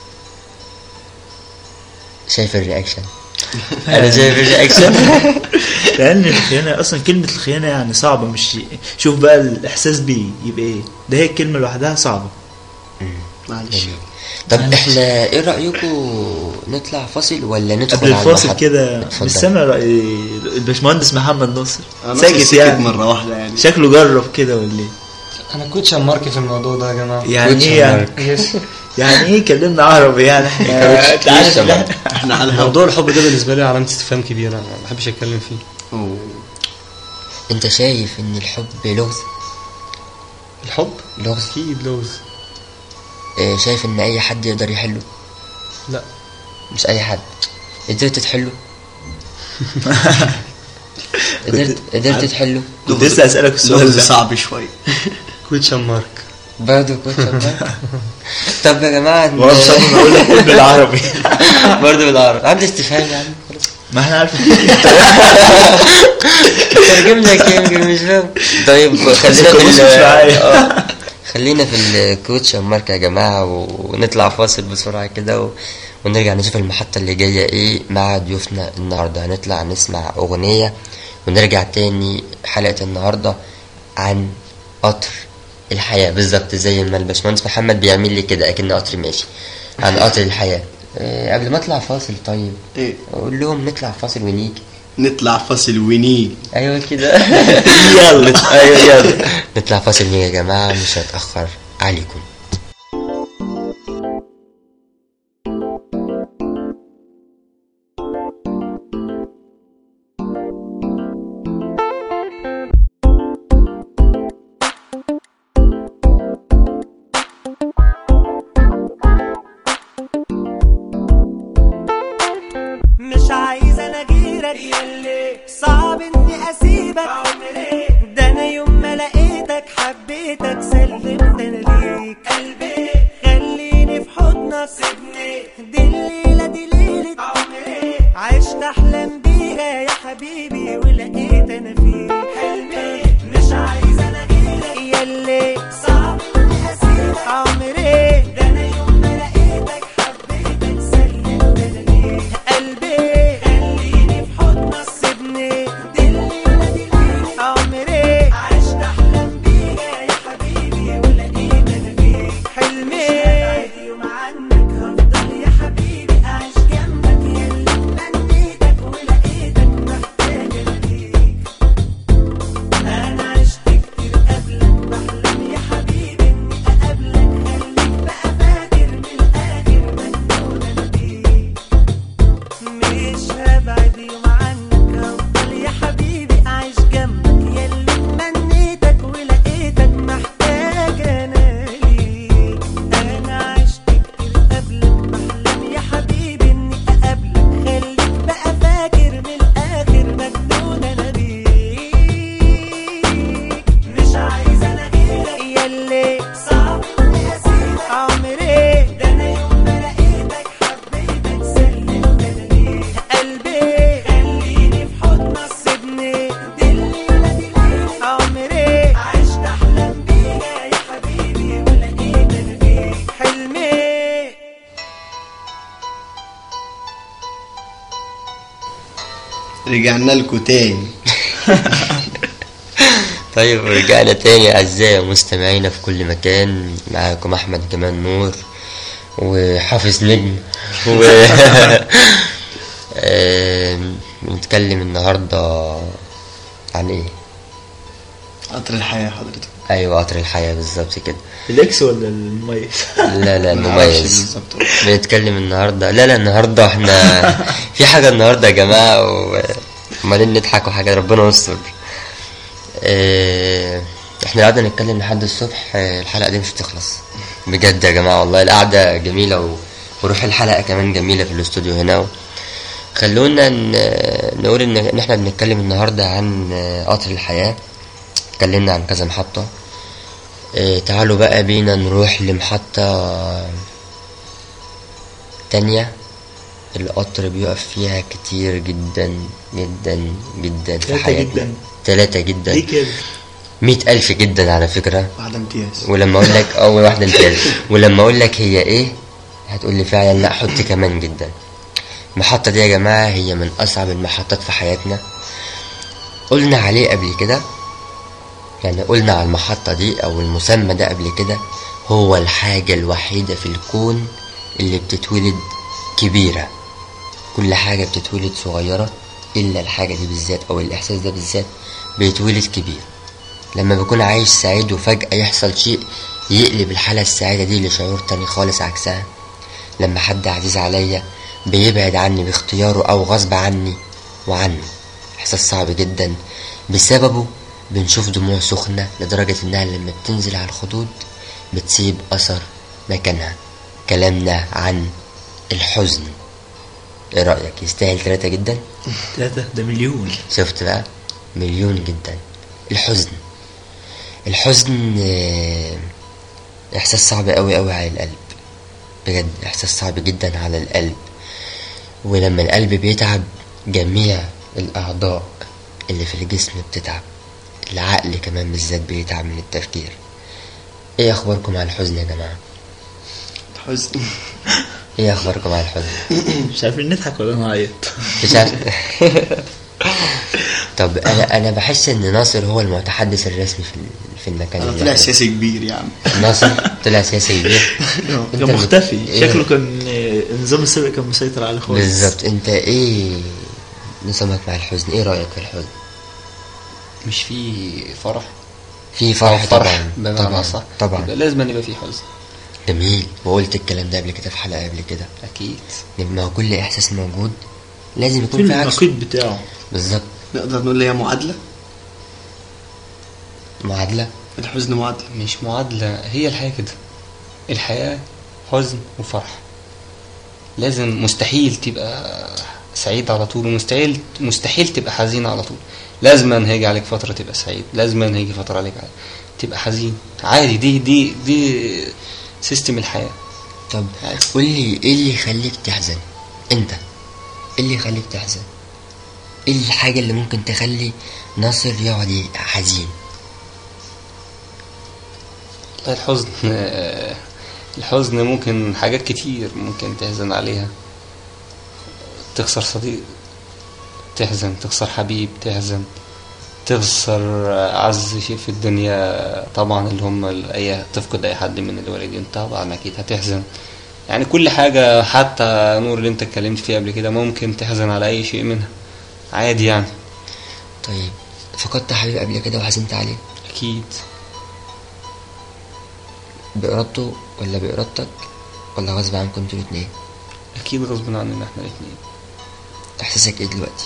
شايف الرياكشن انا شايف الرياكشن لان الخيانه اصلا كلمه الخيانه يعني صعبه مش شوف بقى الاحساس بيه يبقى ايه ده هي الكلمه لوحدها صعبه معلش طب احنا ايه رأيكم نطلع فاصل ولا ندخل قبل على الفاصل المحط- كده اتفضل. مش سامع رأي الباشمهندس محمد ناصر انا ساكت ساكت يعني مرة واحدة يعني شكله جرب كده ولا ايه انا كوتش ماركي في الموضوع ده يا جماعه يعني كوتش ايه يعني مارك. يعني ايه كلمنا عربي يعني احنا كوتش- انت عارف كوتش إن مارك. إحنا- احنا على الهوا موضوع الحب ده بالنسبه لي علامه استفهام كبيره ما بحبش اتكلم فيه أوه. انت شايف ان الحب لغز الحب لغز اكيد لوز اه شايف ان اي حد يقدر يحله لا مش اي حد قدرت تحله قدرت قدرت تحله كنت لسه اسالك السؤال لغز ده صعب شويه كوتشن مارك برضه كنت والله. طب يا جماعه ن- وانا بصراحه بقول لك قول بالعربي برضه بالعربي عندي استفهام يا عم خلاص ما احنا عارفين ترجم لك يمكن مش فاهم طيب خلينا في كابوس ال- مش معايا. آه. خلينا في الكوتش مارك يا جماعة ونطلع فاصل بسرعة كده و... ونرجع نشوف المحطة اللي جاية ايه مع ضيوفنا النهاردة هنطلع نسمع أغنية ونرجع تاني حلقة النهاردة عن قطر الحياة بالظبط زي ما الباشمهندس محمد بيعمل لي كده أكن قطر ماشي عن قطر الحياة إيه، قبل ما اطلع فاصل طيب ايه اقول لهم نطلع فاصل ونيجي نطلع فاصل ونيجي ايوه كده يلا ايوه يلا نطلع فاصل ونيجي يا جماعه مش هتاخر عليكم مش عايز انا غيرك يلي صعب اني اسيبك عمري ده انا يوم ما لقيتك حبيتك سلمت انا ليك قلبي خليني في حضنك سيبني دي الليله دي ليله عمري عشت احلام بيها يا حبيبي ولقيت انا فيك حلمي مش عايز انا غيرك يلي صعب اني اسيبك عمري ده انا يوم ما لقيتك حبيتك سلمت انا ليك قلبي خليني في حضنك سيبني دي الليله دي ليله عمري عشت احلام بيها يا حبيبي ولقيت انا فيك حلمي بعد يوم عنك هفضل يا حبيبي اعيش جنبك يلي تمنيتك ولقيتك محتاج انا ليك انا عشت كتير قبلك بحلم يا حبيبي اني اقابلك خليك بقى فاكر من الاخر مجنون انا بيك مش هبعد يوم عنك هفضل يا حبيبي اعيش جنبك يلي تمنيتك ولقيتك محتاج انا ليك انا عشت كتير قبلك بحلم يا حبيبي اني اقابلك خليك بقى فاكر من الاخر مجنون انا بيك مش عايز انا غيرك يلي صعب اني اسيبك عمري ده انا يوم ما لقيتك حبيتك سلمت انا ليك قلبي خليني في حضنك سيبني دي الليله دي ليله عمري عشت احلام بيها يا حبيبي ولقيت انا فيك حلمي رجعنا لكم تاني طيب رجعنا تاني أعزائي مستمعينا في كل مكان معاكم أحمد جمال نور وحافظ نجم و آم، بنتكلم النهاردة عن إيه؟ قطر الحياه حضرتك أيوة قطر الحياة بالظبط كده الاكس ولا المميز لا لا ما أعرفش مميز بالظبط. بنتكلم النهاردة لا لا النهاردة احنا في حاجة النهاردة يا جماعة وعمالين نضحك وحاجة ربنا يستر اه، احنا قعدنا نتكلم لحد الصبح اه، الحلقة دي مش هتخلص بجد يا جماعة والله القعدة جميلة و... وروح الحلقة كمان جميلة في الاستوديو هنا و... خلونا ن... نقول ان إن احنا بنتكلم النهاردة عن اه، قطر الحياة اتكلمنا عن كذا محطة اه، تعالوا بقى بينا نروح لمحطة تانية القطر بيقف فيها كتير جدا جدا جدا في تلاتة حياتنا جدا. تلاتة جدا ليه كده؟ مئة ألف جدا على فكرة واحده امتياز ولما أقول لك أول واحدة امتياز ولما أقول لك هي إيه هتقول لي فعلا لا حط كمان جدا المحطة دي يا جماعة هي من أصعب المحطات في حياتنا قلنا عليه قبل كده يعني قلنا على المحطة دي أو المسمى ده قبل كده هو الحاجة الوحيدة في الكون اللي بتتولد كبيرة كل حاجة بتتولد صغيرة إلا الحاجة دي بالذات أو الإحساس ده بالذات بيتولد كبير لما بكون عايش سعيد وفجأة يحصل شيء يقلب الحالة السعيدة دي لشعور تاني خالص عكسها لما حد عزيز عليا بيبعد عني باختياره أو غصب عني وعنه إحساس صعب جدا بسببه بنشوف دموع سخنة لدرجة إنها لما بتنزل على الخدود بتسيب أثر مكانها كلامنا عن الحزن ايه رأيك يستاهل ثلاثة جدا ثلاثة ده مليون شفت بقى مليون جدا الحزن الحزن آه، احساس صعب قوي قوي على القلب بجد احساس صعب جدا على القلب ولما القلب بيتعب جميع الاعضاء اللي في الجسم بتتعب العقل كمان بالذات بيتعب من التفكير ايه اخباركم على الحزن يا جماعه الحزن ايه اخباركم على الحزن مش عارفين نضحك ولا نعيط مش عارف طب انا انا بحس ان ناصر هو المتحدث الرسمي في ال- في المكان انا اللي طلع إحنا- سياسي كبير يا عم ناصر طلع سياسي كبير أنت كان اللي- مختفي إيه؟ شكله كان آه، النظام السابق كان مسيطر عليه خالص بالظبط انت ايه نظامك مع الحزن ايه رايك في الحزن مش في فرح في فرح أو فرح طبعا بمعنى طبعا أصح طبعا يبقى لازم أن يبقى في حزن جميل وقلت الكلام ده قبل كده في حلقه قبل كده أكيد ما هو كل احساس موجود لازم في يكون في عكس النقيض بتاعه بالظبط نقدر نقول هي معادله معادله الحزن معادله مش معادلة هي الحياة كده الحياة حزن وفرح لازم مستحيل تبقى سعيد على طول ومستحيل مستحيل تبقى حزين على طول لازم هيجي عليك فترة تبقى سعيد لازم هيجي فترة عليك تبقى حزين عادي دي دي دي سيستم الحياة طب عادي. قول لي ايه اللي يخليك تحزن انت ايه اللي يخليك تحزن ايه الحاجه اللي ممكن تخلي ناصر يقعد ي- حزين والله الحزن آه، الحزن ممكن حاجات كتير ممكن تحزن عليها تخسر صديق تحزن تخسر حبيب تحزن تخسر أعز شيء في الدنيا طبعا اللي هم ال- أي تفقد أي حد من الوالدين طبعا أكيد هتحزن يعني كل حاجة حتى نور اللي انت اتكلمت فيها قبل كده ممكن تحزن على أي شيء منها عادي يعني طيب فقدت حبيب قبل كده وحزنت عليه أكيد بإرادته ولا بإرادتك ولا غصب عنكم انتوا الاتنين أكيد غصب عننا احنا الاتنين احساسك ايه دلوقتي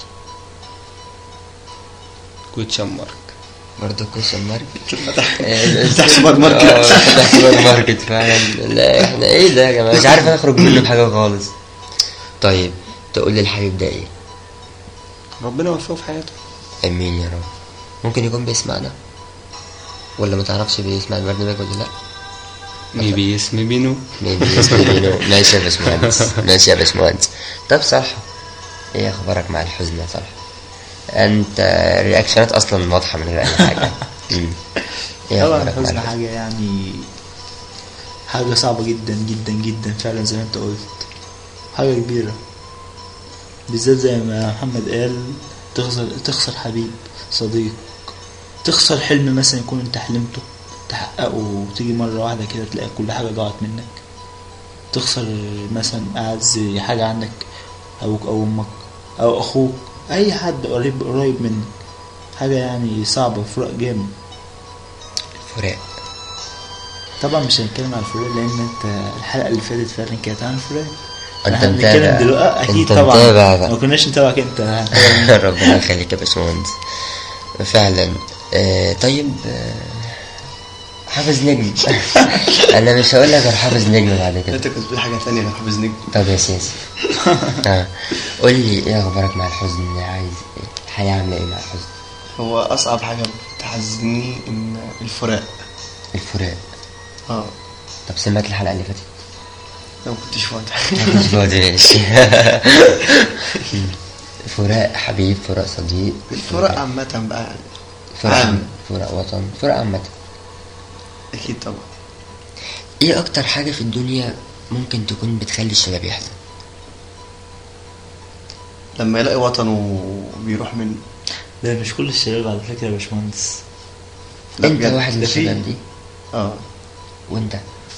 كويتشن مارك برضه كويشن مارك فتح سوبر ماركت. اه فتح سوبر ماركت فعلا لا احنا ايه ده يا جماعه مش عارف اخرج منه بحاجه خالص طيب تقول لي الحبيب ده ايه ربنا يوفقه في حياته امين يا رب ممكن يكون بيسمعنا ولا ما تعرفش بيسمع البرنامج ولا لا ميبي اسمي بينو مين اسمه بينو ماشي يا باشمهندس ماشي يا باشمهندس طب صالح ايه اخبارك مع الحزن يا صالح انت رياكشنات اصلا واضحه من غير اي حاجه مم. ايه طبعا اخبارك مع الحزن الحزن حاجة يعني حاجة صعبة جدا جدا جدا فعلا زي ما انت قلت حاجة كبيرة بالذات زي ما محمد قال تخسر تخسر حبيب صديق تخسر حلم مثلا يكون انت حلمته تحققه وتيجي مرة واحدة كده تلاقي كل حاجة ضاعت منك تخسر مثلا أعز حاجة عندك أبوك أو أمك أو أخوك أي حد قريب قريب منك حاجة يعني صعبة فراق جامد فراق طبعا مش هنتكلم عن الفراق لان انت الحلقه اللي فاتت فعلا كانت عن الفراق انت احنا متابع بنتكلم دلوقتي اكيد انت طبعا متابع بقى. ما كناش نتابعك انت هنتابع ربنا يخليك يا باشمهندس فعلا آه طيب آه حافظ نجم انا مش هقول لك غير حافظ نجم بعد كده انت كنت بتقول حاجه ثانيه غير حافظ نجم طب يا سياسي آه. قول لي ايه اخبارك مع الحزن عايز ايه الحياه عامله ايه مع الحزن هو اصعب حاجه بتحزني ان الفراق الفراق اه طب سمعت الحلقه اللي فاتت انا ما كنتش فاضي مش فاضي ماشي فراق حبيب فراق صديق الفراق عامه بقى يعني فراق عام. فراق وطن فراق عامة اكيد طبعا ايه اكتر حاجة في الدنيا ممكن تكون بتخلي الشباب يحزن لما يلاقي وطنه بيروح منه ده مش كل الشباب على فكره يا باشمهندس لا انت بجد، واحد من ده في- الشباب دي اه وانت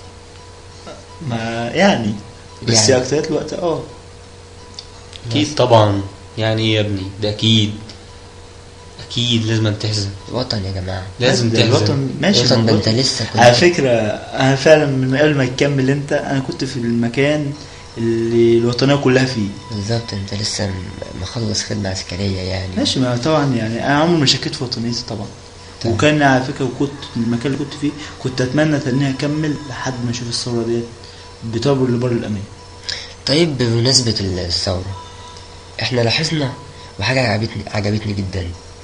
ما يعني بس يعني. اكتر الوقت اه أكيد طبعا يعني إيه يا ابني ده أكيد أكيد لازم تحزن وطن يا جماعة لازم ده تحزن الوطن ماشي وطن ما ده الوطن. انت لسه كنت على فكره انا فعلا من قبل ما تكمل انت انا كنت في المكان اللي الوطنيه كلها فيه بالظبط انت لسه م- مخلص خدمة عسكرية يعني ماشي ما طبعا يعني انا عمري ما شكيت في وطنيتي طبعا تمام. وكان على فكره وكنت المكان اللي كنت فيه كنت اتمنى اني اكمل لحد ما اشوف الثوره ديت بتعبر لبر الامان طيب بمناسبة الثورة احنا لاحظنا وحاجة عجبتني عجبتني جدا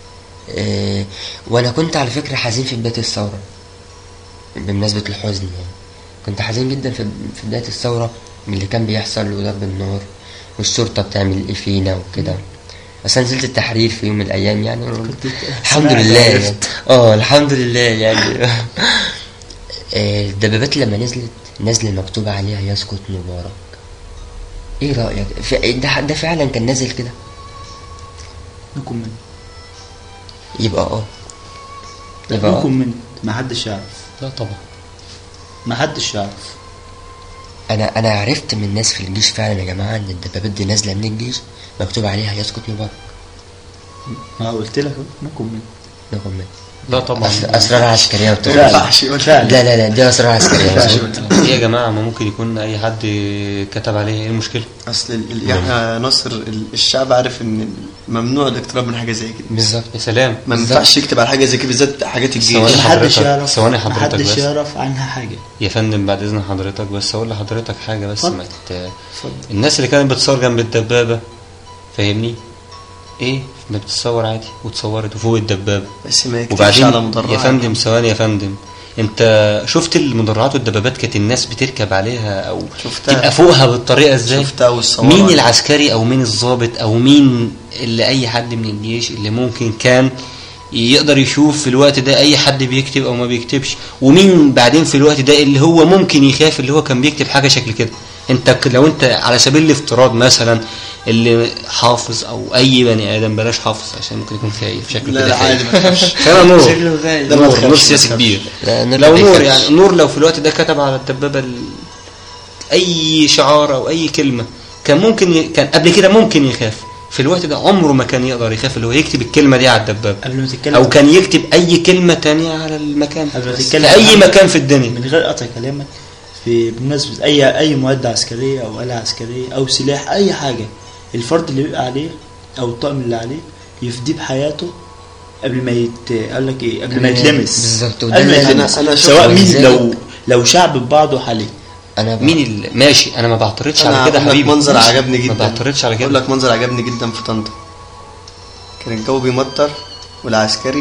اه وانا كنت على فكرة حزين في بداية الثورة بمناسبة الحزن يعني كنت حزين جدا في في بداية الثورة من اللي كان بيحصل وضرب النار والشرطة بتعمل ايه فينا وكده بس انا نزلت التحرير في يوم من الايام يعني الحمد سمعت لله وعرفت. يعني. اه الحمد لله يعني آه، الدبابات لما نزلت نزل مكتوب عليها يسقط مبارك ايه رأيك في- ده ده فعلا كان نازل كده نكون من يبقى اه يبقى نكون اه من ما حدش يعرف لا طبعا ما حدش يعرف انا انا عرفت من ناس في الجيش فعلا يا جماعه ان الدبابات دي نازله من الجيش مكتوب عليها يسقط مبارك ما قلت لك أهو، نكون من ناخد منه لا طبعا أس- اسرار عسكريه ما بتقول ينفعش يقول لا لا لا دي اسرار عسكريه مظبوط. ايه يا جماعه ما ممكن يكون اي حد كتب عليه ايه المشكله اصل ال- ال- يعني ناصر ال- الشعب عارف ان ممنوع الاقتراب من حاجه زي كده بالظبط يا سلام ما ينفعش يكتب على حاجه زي كده بالذات حاجات الجيش ثواني ما حدش حضرتك- يعرف ثواني ما حضرتك حدش بس. يعرف عنها حاجه يا فندم بعد اذن حضرتك بس اقول لحضرتك حاجه بس اتفضل. ما ت... اتفضل. الناس اللي كانت بتصور جنب الدبابه فاهمني ايه ما بتتصور عادي وتصورت وفوق الدبابه بس ما يكتبش وبعدين على مدرعه يا فندم ثواني يا فندم انت شفت المدرعات والدبابات كانت الناس بتركب عليها او شفتها. تبقى فوقها بالطريقه ازاي شفتها والصورة. مين العسكري او مين الضابط او مين اللي اي حد من الجيش اللي ممكن كان يقدر يشوف في الوقت ده اي حد بيكتب او ما بيكتبش ومين بعدين في الوقت ده اللي هو ممكن يخاف اللي هو كان بيكتب حاجه شكل كده انت ك- لو انت على سبيل الافتراض مثلا اللي حافظ او اي بني ادم بلاش حافظ عشان ممكن يكون خايف شكله لا كده لا عادي خايف ما تخافش فانا نور شكله غايب. ده ما نور تخافش، نور ما سياسي تخافش. كبير لا، نور لو ما نور يخافش. يعني نور لو في الوقت ده كتب على الدبابه ال... اي شعار او اي كلمه كان ممكن ي... كان قبل كده ممكن يخاف في الوقت ده عمره ما كان يقدر يخاف اللي هو يكتب الكلمه دي على الدبابه قبل ما تتكلم او كان يكتب اي كلمه تانية على المكان قبل ما في تتكلم اي عن- مكان في الدنيا من غير قطع كلامك في بمناسبة أي أي معدة عسكرية أو آلة عسكرية أو سلاح أي حاجة الفرد اللي بيبقى عليه أو الطقم اللي عليه يفديه بحياته قبل ما يت قال لك إيه قبل ما يتلمس بالظبط، وده قبل ما اللي يتلمس أنا- أنا شفت سواء مين ولذلك- لو لو شعب ببعضه حالي انا بقى- مين اللي ماشي انا ما بعترضش انا على كده هقول لك حبيبي منظر ماشي. عجبني جدا ما بعترضش على اقول كده لك منظر عجبني جدا في طنطا كان الجو بيمطر والعسكري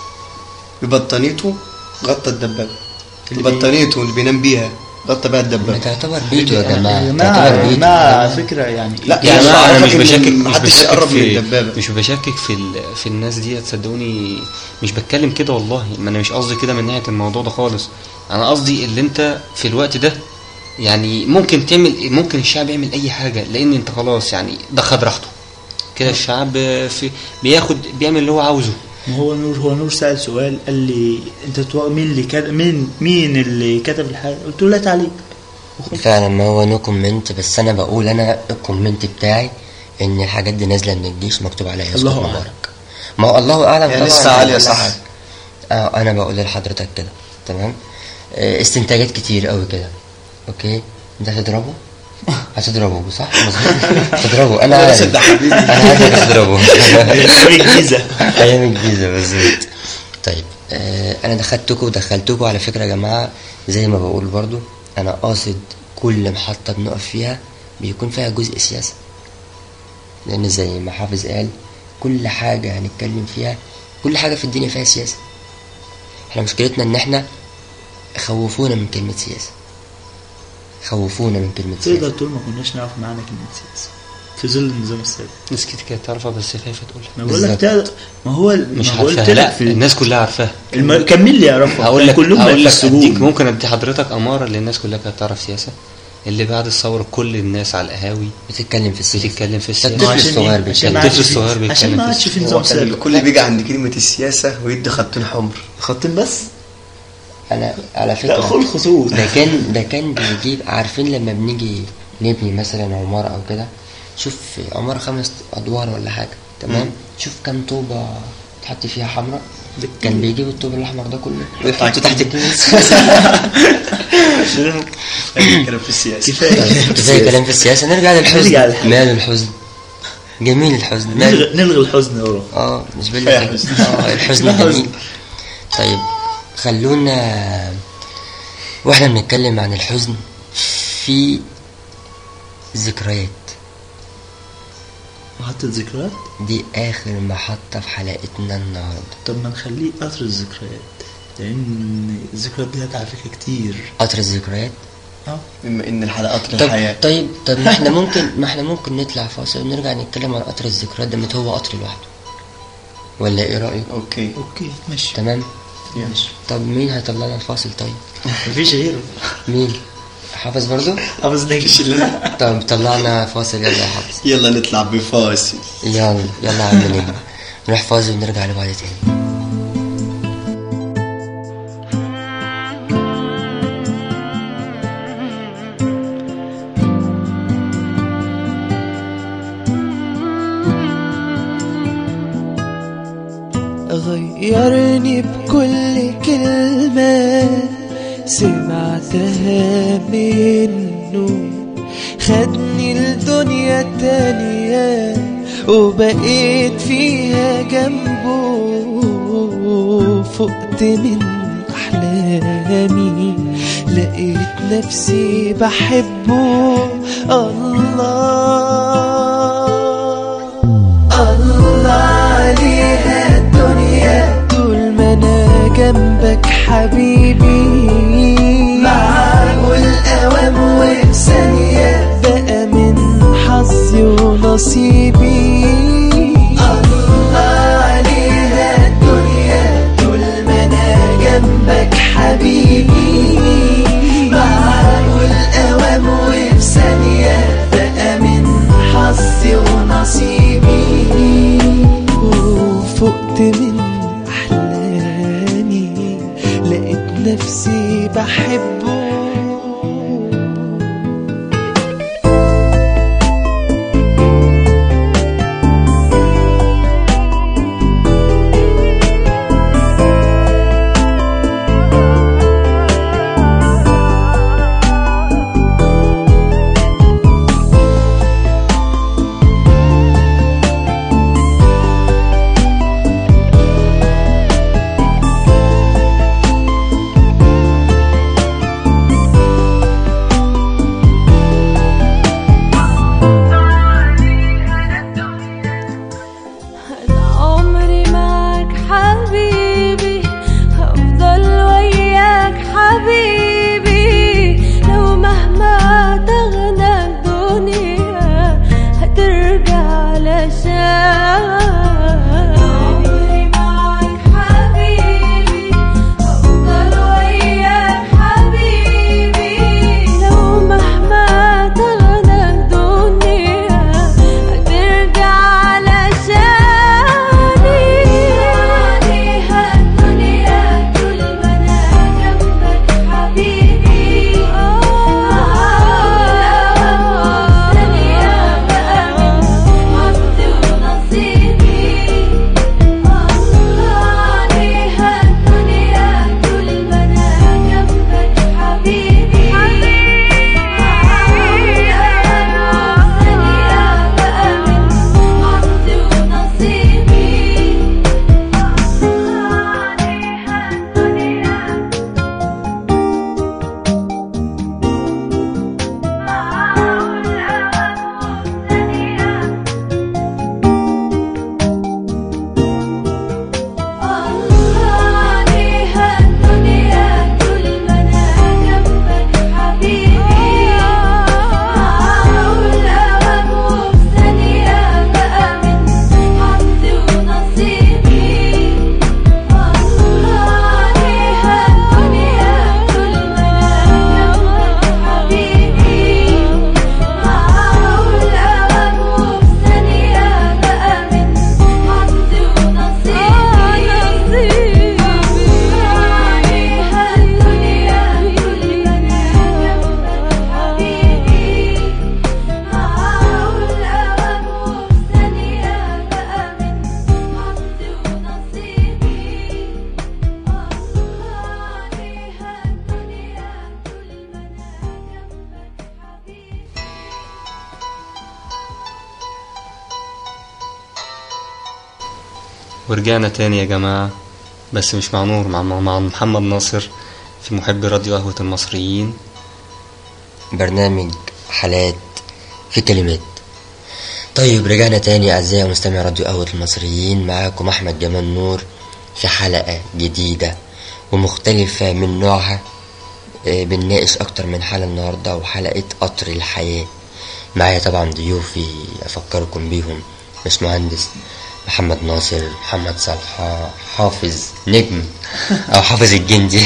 ببطانيته غطى الدبابه اللي بي- ببطانيته اللي بينام بيها غطى بيها ما الدبابه تعتبر بيته يا جماعه يا جماعة تعتبر يا بيته جماعة على فكرة يعني لا، يا يعني جماعه انا مش أعتقد إن بشكك مش محدش بشكك يقرب من في الدبابة. مش بشكك في ال... في الناس دي تصدقوني مش بتكلم كده والله ما انا مش قصدي كده من ناحيه الموضوع ده خالص انا قصدي اللي انت في الوقت ده يعني ممكن تعمل ممكن الشعب يعمل اي حاجه لان انت خلاص يعني ده خد راحته كده الشعب في بياخد بيعمل اللي هو عاوزه ما هو نور هو نور سأل سؤال قال لي انت تو- مين اللي كتب مين مين اللي كتب الحاجة قلت له لا تعليق فعلا ما هو نو كومنت بس انا بقول انا الكومنت بتاعي ان الحاجات دي نازله من الجيش مكتوب عليها يسقط الله أعلم. مبارك ما هو الله اعلم هي طبعا لسه أنا عالية بقول صح. لحضرتك. اه انا بقول لحضرتك كده تمام آه، استنتاجات كتير قوي كده اوكي انت هتضربه هتضربه صح مظبوط هتضربه انا لا، عارف صدق حبيبي. انا عارفك هتضربه أيام الجيزة. ايام الجيزه بالظبط طيب آه انا دخلتكم ودخلتكم على فكره يا جماعه زي ما بقول برضو انا قاصد كل محطه بنقف فيها بيكون فيها جزء سياسه لان زي ما حافظ قال كل حاجه هنتكلم فيها كل حاجه في الدنيا فيها سياسه احنا مشكلتنا ان احنا خوفونا من كلمه سياسه خوفونا من كلمه تقدر سياسه تقول ما كناش نعرف معنى كلمة سياسة في ظل النظام السابق ناس كتير كانت تعرفها بس خايفه تقولها ما بقول لك بالظبط. تقدر- ما هو مش ما قلت عارفاها لك لا في الناس كلها عارفاها الم... كان مين اللي يعرفها هقول كان لك كلهم هقول في لك السجون اديك ممكن ادي حضرتك اماره اللي الناس كلها كانت تعرف سياسه اللي بعد الثوره كل الناس على القهاوي بتتكلم في السياسه بتتكلم في الطفل السياسه عشان الصغير إيه؟ عشان بيتكلم. ما عادش الطفل في- الصغير بيتكلم عشان ما في عادش في هو نظام كان سابق الكل بيجي عند كلمه السياسه ويدي خطين حمر خطين بس انا على لا فكره خل خطوط ده كان ده كان بيجيب عارفين لما بنيجي نبني مثلا عمارة أو كده شوف عمارة خمس أدوار ولا حاجة تمام شوف كام طوبة تحط فيها حمراء كان بيجيب الطوب الأحمر ده كله ويحطه تحت الكنيسة كلام في السياسه كفايه زي كلام في السياسة نرجع للحزن نرجع للحزن. مال الحزن جميل الحزن مال نلغي نلغي الحزن يا ورا اه بالنسبة كفاية لي حزن. اه الحزن كفاية جميل طيب خلونا واحنا بنتكلم عن الحزن في ذكريات محطة ذكريات دي اخر محطة في حلقتنا النهاردة طب ما نخليه قطر الذكريات لان الذكريات دي على فكرة كتير قطر الذكريات اه بما ان الحلقات طب للحياة طيب طب ما احنا ممكن ما احنا ممكن نطلع فاصل ونرجع نتكلم عن قطر الذكريات ده مت هو قطر لوحده ولا ايه رأيك اوكي اوكي ماشي تمام ماشي طب مين هيطلعنا الفاصل طيب مفيش غيره مين حافظ برضو حافظ نجش اللي طب طلعنا فاصل يلا يا حافظ يلا نطلع بفاصل يلا يلا يا عم نجم نروح فاصل ونرجع لبعض تاني غيرني بكل كلمة سمعتها منه خدني الدنيا تانية وبقيت فيها جنبه فقت من أحلامي لقيت نفسي بحبه الله الله عليها الدنيا طول ما انا جنبك حبيبي معقول اوام وفي ثانية بقى من حظي ونصيبي الله عليها الدنيا طول ما انا جنبك حبيبي معقول اوام وفي ثانية بقى من حظي ونصيبي وفقت من أحلامي لقيت نفسي بحبه أنا عمري معك حبيبي هفضل وياك حبيبي لو مهما تغنى الدنيا هترجع علشان عمري معك حبيبي هفضل وياك حبيبي لو مهما تغنى الدنيا هترجع علشاني عليها الدنيا طول ما انا جنبك حبيبي ثانية بقى من حظي ونصيبي عليها الدنيا طول ما انا جنبك حبيبي ثانية بقى من حظي ونصيبي عليها الدنيا طول ما انا جنبك حبيبي معقول اوام وفي ثانية بقى من حظي ونصيبي عليها الدنيا طول ما انا جنبك حبيبي معقول اوام وفي ثانية بقى من حظي ونصيبي عليها الدنيا طول ما انا جنبك حبيبي معقول اوام وفي ثانية بقى من حظي ونصيبي عليها الدنيا طول ما انا جنبك حبيبي ورجعنا تاني يا جماعة بس مش مع نور مع, مع محمد ناصر في محبي راديو قهوة المصريين برنامج حالات في كلمات طيب رجعنا تاني أعزائي مستمعي راديو قهوة المصريين معاكم أحمد جمال نور في حلقة جديدة ومختلفة من نوعها آه، بنناقش أكتر من حالة النهاردة وحلقة قطر الحياة معايا طبعا ضيوفي أفكركم بيهم باشمهندس محمد ناصر محمد صالح حافظ نجم أو حافظ الجندي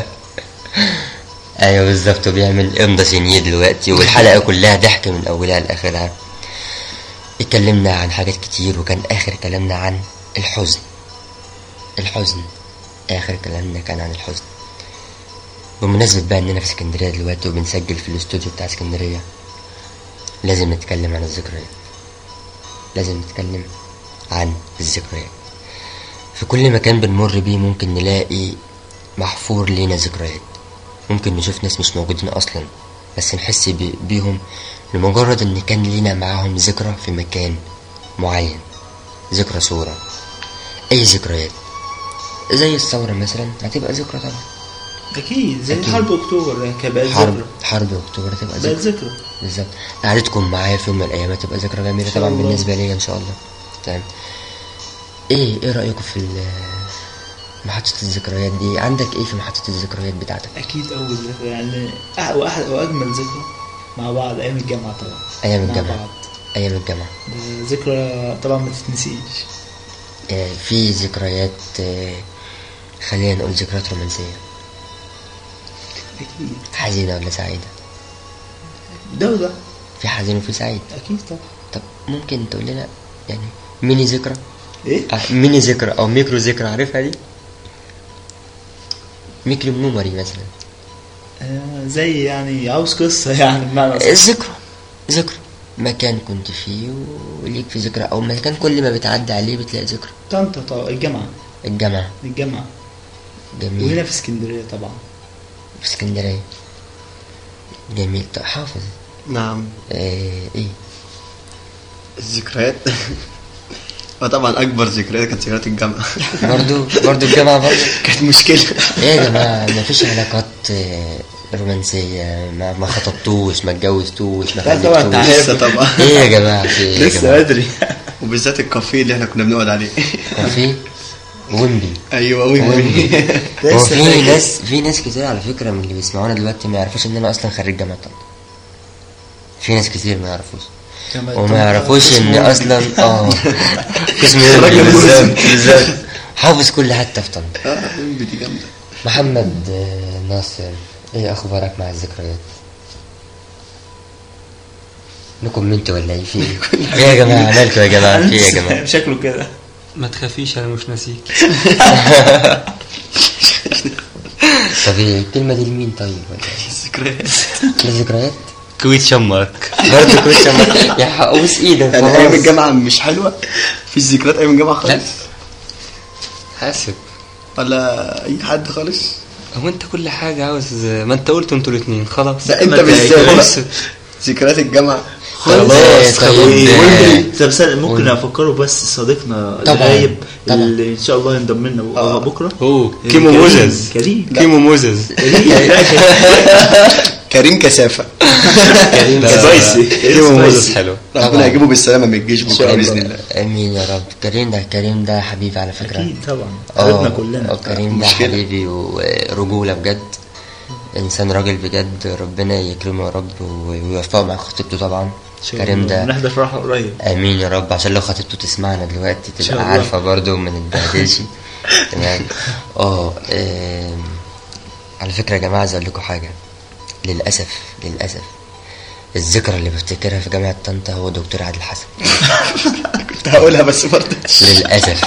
ايوه بالظبط وبيعمل امضى سينيه دلوقتي والحلقه كلها ضحك من اولها لاخرها اتكلمنا عن حاجات كتير وكان اخر كلامنا عن الحزن الحزن اخر كلامنا كان عن الحزن بمناسبة بقى اننا في اسكندرية دلوقتي وبنسجل في الاستوديو بتاع اسكندرية لازم نتكلم عن الذكريات لازم نتكلم عن الذكريات في كل مكان بنمر بيه ممكن نلاقي محفور لينا ذكريات ممكن نشوف ناس مش موجودين اصلا بس نحس بي- بيهم لمجرد ان كان لينا معاهم ذكرى في مكان معين ذكرى صورة اي ذكريات زي الثورة مثلا هتبقى ذكرى طبعا اكيد زي أكيد. حرب اكتوبر يعني كانت بقت حرب ذكرى حرب اكتوبر هتبقى بقت ذكرى ذكرى بالظبط قعدتكم معايا في يوم من الايام هتبقى ذكرى جميلة إن شاء طبعا الله. بالنسبة لي ان شاء الله تمام ايه ايه رأيكم في ال- محطة الذكريات دي عندك ايه في محطة الذكريات بتاعتك اكيد اول ذكرى يعني أح- واحد واجمل ذكرى مع بعض ايام الجامعه طبعا ايام مع الجامعة بعض ايام الجامعة ده ذكرى طبعا ما تتنسيش آه، في ذكريات آه، خلينا نقول ذكريات رومانسية اكيد حزينة ولا سعيدة ده وده في حزين وفي سعيد اكيد طبعا طب ممكن تقول لنا يعني ميني ذكرى ايه آه، ميني ذكرى او ميكرو ذكرى عارفها دي ميكرو ميموري مثلا آه زي يعني عاوز قصه يعني بمعنى آه، أصح. ذكرى ذكرى مكان كنت فيه وليك في ذكرى او مكان كل ما بتعدي عليه بتلاقي ذكرى طنطا طبعا الجامعه الجامعة الجامعه جميل وهنا في اسكندريه طبعا في اسكندرية جميل طب حافظ نعم آه ايه الذكريات وطبعا اكبر ذكريات كانت ذكريات الجامعه برضو برضو الجامعة برضو كانت مشكله ايه يا جماعة مفيش علاقات آه، رومانسية ما ما خطبتوش ما اتجوزتوش ما لا طبعا انت خلفتوش عارف لسه طبعا ايه يا جماعة في ايه يا لسه جماعة بدري وبالذات الكافيه اللي احنا كنا بنقعد عليه كافيه ويمبي ايوه وي ويمبي هو لسه في فاكر. ناس في ناس كتير على فكرة من اللي بيسمعونا دلوقتي ما يعرفوش ان انا اصلا خريج جامعة طنطا في ناس كتير ما يعرفوش وما يعرفوش ان اصلا اه قسم ويمبي راجل بالظبط بالظبط حافظ كل حتة في طنطا اه ويمبي دي جامده محمد آه، ناصر ايه اخبارك مع الذكريات لكم انت ولا ايه في ايه ايه يا جماعه مالكم يا جماعه في ايه يا جماعه شكله كده ما تخافيش انا مش ناسيك طب ايه الكلمه دي لمين طيب ولا إيه؟ الذكريات الذكريات كويت شمارك برضه كنت شم- يا حقوس ايدك يعني خلاص. ايام الجامعه مش حلوه في ذكريات ايام الجامعه لا خالص حاسب ولا اي حد خالص هو انت كل حاجة عاوز ما انت قلت انتوا الاثنين خلاص ده انت ما بالذات بص بقى. ذكريات الجامعه خلاص طيب آه، طب استنى، ممكن قول. افكره بس صديقنا طبعاً، الغايب طبعاً. اللي ان شاء الله ينضم لنا آه. بكره اوه إيه، كيمو كريم. موزز كريم كيمو موزز كريم كثافه كريم سبايسي كيمو موزز حلو ربنا يجيبه بالسلامه من الجيش بكره شاء باذن الله. الله امين يا رب كريم ده كريم ده حبيبي على فكره اكيد طبعا اه حبيبنا كلنا آه، كريم ده مشكلة. حبيبي ورجوله بجد انسان راجل بجد ربنا يكرمه يا رب ويوفقه مع خطيبته طبعا إن شاء كريم الله. ده نحضر فرحه قريب امين يا رب عشان لو خطيبته تسمعنا دلوقتي شاء تبقى الله. عارفه برضو ما نتبهدلش تمام اه آم، على فكره يا جماعه عايز اقول لكم حاجه للاسف للاسف الذكرى اللي بفتكرها في جامعه طنطا هو دكتور عادل حسن كنت هقولها بس برضه للاسف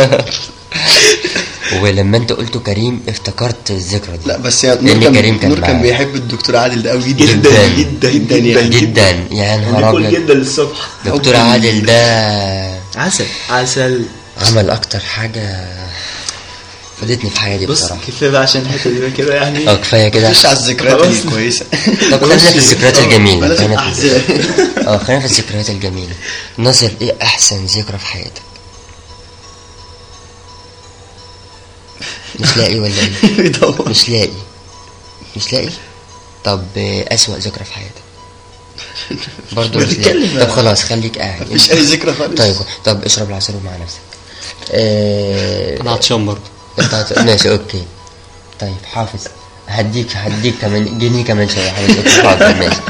ولما انت قلت كريم افتكرت الذكرى دي لا بس يا نور لان كان كريم كان نور كان معاه. بيحب الدكتور عادل ده قوي جدا جدا جدا جدا يعني جدا يا نهار ناكل ابيض جدا للصبح دكتور عادل ده عسل عسل عمل اكتر حاجه فادتني في حياتي بص بصراحه كفايه بقى عشان الحته دي كده يعني اه كفايه كده مش على الذكريات خلاص. الكويسه طب خلينا في الذكريات الجميله بلاش خلينا في الاحزان اه خلينا في الذكريات الجميله ناصر ايه احسن ذكرى في حياتك مش لاقي ولا ايه بيدور مش لاقي مش لاقي طب آه، أسوأ ذكرى في حياتك برضه مش لاقي بتتكلم طب خلاص خليك قاعد مفيش اي ذكرى خالص طيب طب اشرب العصير مع نفسك آه، انا عطشان برضه انت هت- ماشي اوكي طيب حافظ هديك هديك كمان جنيه كمان شويه حافظ حاضر ماشي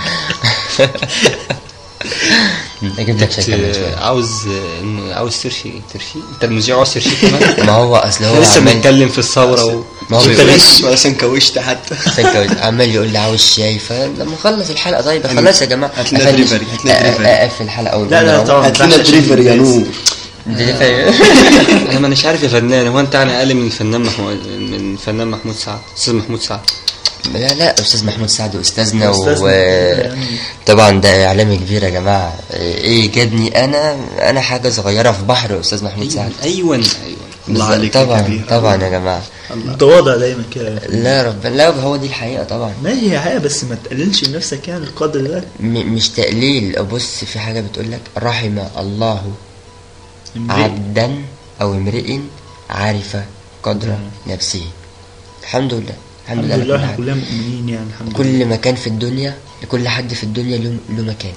اجيب لك شاي كمان شويه عاوز عاوز ترشي ترشي انت المذيع عاوز ترشي كمان ما هو اصل هو لسه عمال بنتكلم في الثوره و... ما هو انت بيقول لسه ولا سنكوشت حتى سكوت عمال يقول لي عاوز شاي فلما اخلص الحلقه طيب خلاص يا جماعه هات لنا أفنش- دليفري، هات لنا أ- دليفري. اقفل الحلقه اول لا لا طبعا هات لنا دريفري يا نور دليفري انا مانيش عارف يا فنان هو انت يعني اقل من الفنان محمود من الفنان محمود سعد استاذ محمود سعد لا لا استاذ محمود سعد استاذنا أستاذنا و يعني. طبعا ده اعلامي كبير يا جماعه ايه جابني انا انا حاجه صغيره في بحر استاذ محمود سعد ايوه ايوه الله عليك يا طبعا كبير. طبعا يا جماعه متواضع دايما كده لا ربنا لا هو دي الحقيقه طبعا ما هي حقيقة بس ما تقللش من نفسك يعني القدر ده م- مش تقليل بص في حاجه بتقول لك رحم الله امرئ. عبدا او امرئ عرف قدر نفسه الحمد لله الحمد الحمد لله لله على كل احنا حال. كلنا مؤمنين يعني الحمد لله كل مكان في الدنيا لكل حد في الدنيا له له مكان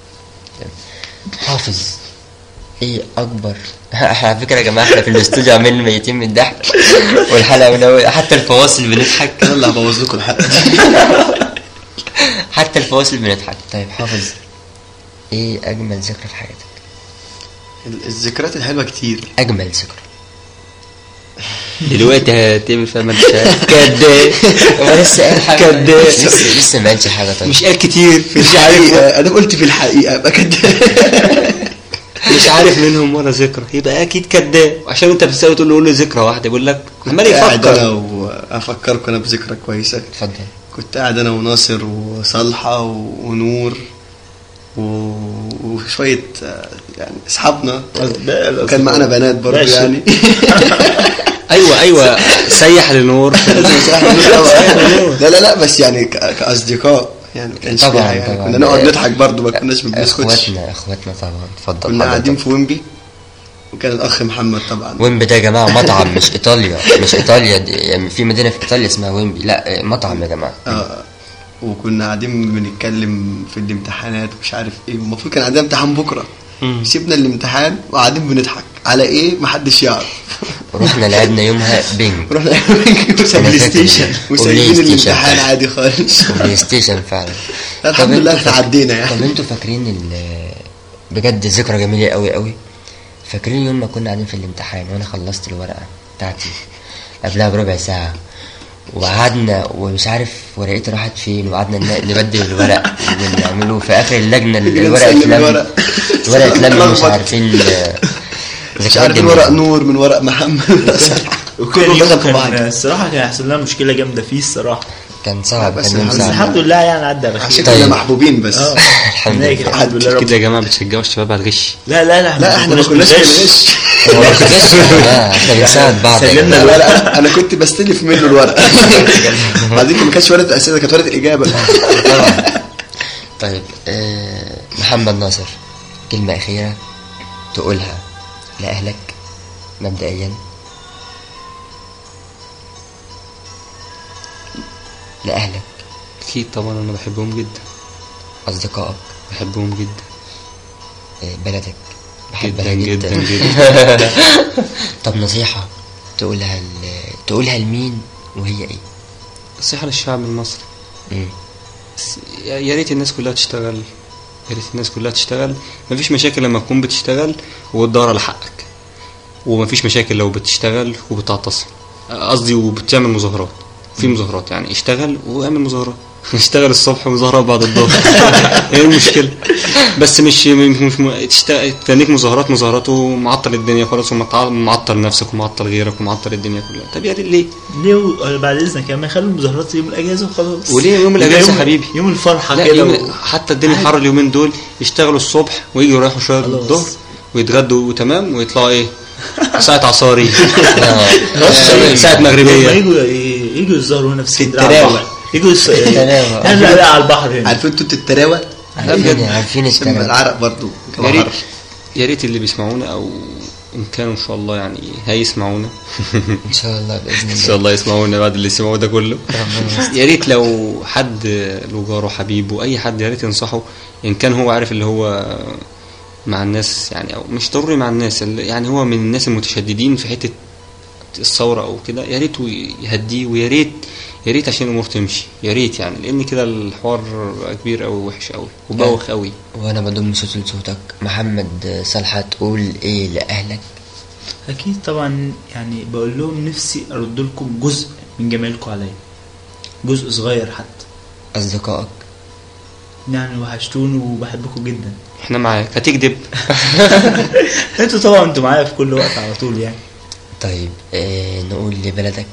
حافظ ايه اكبر احنا على فكره يا جماعه احنا في الاستوديو عاملين ميتين من الضحك والحلقه من اول حتى الفواصل بنضحك انا اللي هبوظ لكم الحلقه حتى الفواصل بنضحك طيب حافظ ايه اجمل ذكرى في حياتك ال- الذكريات الحلوه كتير اجمل ذكرى دلوقتي هتعمل فيها ما انت كداب هو لسه قال حاجه كداب. لسه لسه ما قالش حاجه طيب مش قال كتير في الحقيقه انا قلت في الحقيقه ابقى كده مش عارف منهم ولا ذكرى يبقى اكيد كداب عشان انت بتساوي تقول له قول لي ذكرى واحده يقول لك عمال قاعد انا يفكر وافكركم انا بذكرى كويسه اتفضل كنت قاعد انا وناصر وصالحه و- ونور و- وشويه آه، يعني اصحابنا وكان معانا بنات برضه ماشي. يعني ايوه ايوه سيح لنور لا لا لا بس يعني ك- كاصدقاء يعني ما كانش طبعاً، فيها يعني طبعاً. كنا نقعد نضحك برضه ما كناش بنسكتش اخواتنا اخواتنا طبعا اتفضل كنا حضرتك. قاعدين في ويمبي وكان الاخ محمد طبعا ويمبي ده يا جماعه مطعم مش ايطاليا مش ايطاليا دي يعني في مدينه في ايطاليا اسمها ويمبي لا آه، مطعم يا جماعه اه وكنا قاعدين بنتكلم في الامتحانات ومش عارف ايه والمفروض كان عندنا امتحان بكره سيبنا الامتحان وقاعدين بنضحك على ايه محدش يعرف رحنا لعبنا يومها بينج رحنا أنا بلاي فاكر. ستيشن وبلاي وسايبين ستيشن الامتحان فعلا. عادي خالص بلاي ستيشن فعلا الحمد طب لله انتوا فاك- تعدينا يعني. طب انتوا فاكرين ال- بجد ذكرى جميله قوي قوي فاكرين يوم ما كنا قاعدين في الامتحان وانا خلصت الورقه بتاعتي قبلها بربع ساعه وقعدنا ومش عارف ورقتي راحت فين وقعدنا ن- نبدل الورق ونعمله في اخر اللجنه الورقه نسلم اتلم الورق. الورقه اتلم مش اتلخبط. عارفين آه، مش ذكريات عارف من جميلة. ورق نور من ورق محمد وكان كله يوم دخل في بعض كان الصراحة كان هيحصل لنا مشكلة جامدة فيه الصراحة كان صعب بس كان يوم الحمد بس صعب الحمد لله يعني عدى على عشان خير كنا محبوبين بس اه الحمد هناك لله الحمد لله رب كده يا جماعه بتشجعوا الشباب على الغش لا لا لا لا احنا ما كناش بنغش هو ما كناش لا، احنا بنساعد بعض يا سلمنا جماعة. الورقه انا كنت بستلف منه الورقه بعدين ما كانتش ورقه الاسئله كانت ورقه الاجابه طبعا طيب آه محمد ناصر كلمة أخيرة تقولها لأهلك مبدئيا لأهلك اكيد طبعا انا بحبهم جدا أصدقائك بحبهم جدا آه بلدك بحبها جدا جدا, جدا جدا طب نصيحة تقولها ل... تقولها لمين وهي إيه؟ نصيحه للشعب المصري مم. بس يا يا ريت الناس كلها تشتغل يا ريت الناس كلها تشتغل مفيش مشاكل لما تكون بتشتغل وتدور على حقك ومفيش مشاكل لو بتشتغل وبتعتصم قصدي وبتعمل مظاهرات في مظاهرات يعني اشتغل واعمل مظاهرات اشتغل الصبح ومظاهرات بعد الظهر ايه المشكله بس مش مش مش تشت- تنيك مظاهرات مظاهرات ومعطل الدنيا خالص ومعطل نفسك ومعطل غيرك ومعطل الدنيا كلها طب يا ريت ليه ليه و- بعد اذنك يا عم خلوا المظاهرات يوم الاجازه وخلاص وليه يوم الأجازة يوم- يا حبيبي؟ يوم الفرحه لا كده يوم و- حتى الدنيا حر اليومين دول يشتغلوا الصبح ويجوا يروحوا شويه خلاص. الظهر ويتغدوا وتمام ويطلعوا ايه ساعة عصاري خلاص ساعة لما مغربية يجوا يجوا يظهروا هنا في اسكندريه على التراوة. البحر. يجوا يس... التراوة. لا لا لا على البحر هنا عارفين انتوا التراوه عارفين عارفين عشان التراوة العرق برضو يا ريت يا ريت اللي بيسمعونا او ان كانوا ان شاء الله يعني هيسمعونا ان شاء الله باذن ان الله شاء الله يسمعونا بعد اللي سمعوه ده كله ربنا يستر. يا ريت لو حد له جاره حبيبه اي حد يا ريت ينصحه ان كان هو عارف اللي هو مع الناس يعني او مش ضروري مع الناس اللي- يعني هو من الناس المتشددين في حته الثوره او كده يا ريت يهديه ويا ريت يا ريت عشان الامور تمشي يا ريت يعني لان كده الحوار بقى كبير قوي وحش قوي وبوخ قوي وانا بضم صوت لصوتك محمد صالحة تقول ايه لاهلك اكيد طبعا يعني بقول لهم نفسي ارد لكم جزء من جمالكم عليا جزء صغير حتى اصدقائك يعني وحشتوني وبحبكم جدا احنا معاك هتكذب انتوا طبعا انتوا معايا في كل وقت على طول يعني طيب آه نقول لبلدك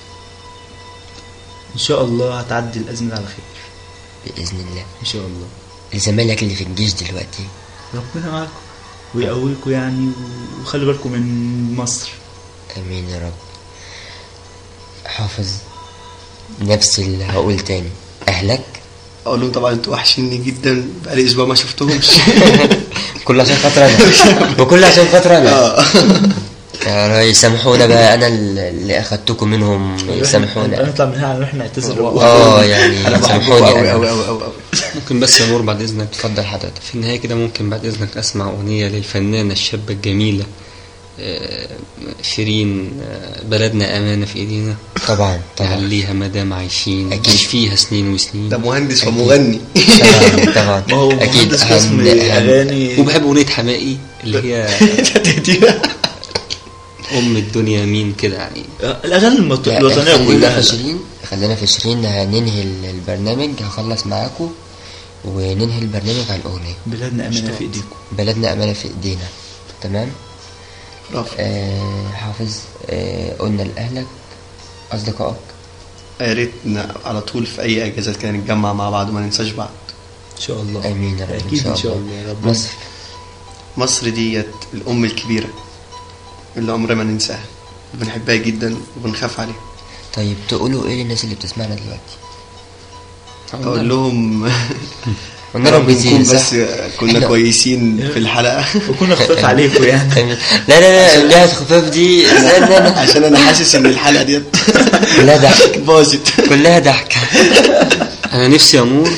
ان شاء الله هتعدي الازمه على خير باذن الله ان شاء الله لزمايلك اللي في الجيش دلوقتي ربنا معاكم ويقويكم يعني وخلي بالكم من مصر امين يا رب حافظ نفس اللي هقول تاني اهلك اقول لهم طبعا انتوا وحشيني جدا بقالي اسبوع ما شفتهمش كل عشان خاطر انا وكل عشان خاطر انا اه يا ريس سامحونا بقى انا اللي اخدتكم منهم يسامحونا نطلع من هنا نروح نعتذر اه يعني انا بحبكم سامحوني قوي أنا. قوي قوي قوي قوي ممكن بس يا نور بعد اذنك اتفضل حضرتك في النهاية كده ممكن بعد إذنك أسمع أغنية للفنانة الشابة الجميلة آه، شيرين آه، بلدنا أمانة في إيدينا طبعا طبعا نعليها مادام عايشين أكيد. مش فيها سنين وسنين ده مهندس ومغني طبعا طبعا ما هو اكيد مهندس قسم هن- هن- اغاني وبحب أغنية حمائي اللي هي تهدينا أم الدنيا مين كده يعني الاغاني المط- لا، الوطنيه خلينا كلها في عشرين خلينا في عشرين هننهي البرنامج هخلص معاكم وننهي البرنامج على الأغنية بلادنا امانه في ايديكم بلدنا أمانة في إيدينا تمام رافع آه حافظ آه قلنا لأهلك أصدقائك يا ريت ن- على طول في اي اجازات كده نتجمع مع بعض وما ننساش بعض ان شاء الله آمين يا رب اكيد ان شاء الله يا رب مصر مصر ديت الام الكبيره اللي عمرنا ما ننساها بنحبها جدا وبنخاف عليها طيب تقولوا إيه للناس اللي بتسمعنا دلوقتي اقول لهم قلنا يا لهم رب نكون كتير بس صح؟ كنا إحنا- كويسين في الحلقه وكنا خفاف عليكم يعني آمين. لا لا لا جهة خفاف دي استنى أنا عشان انا حاسس ان الحلقه ديت كلها ضحك باظت كلها ضحك أنا نفسي يا نور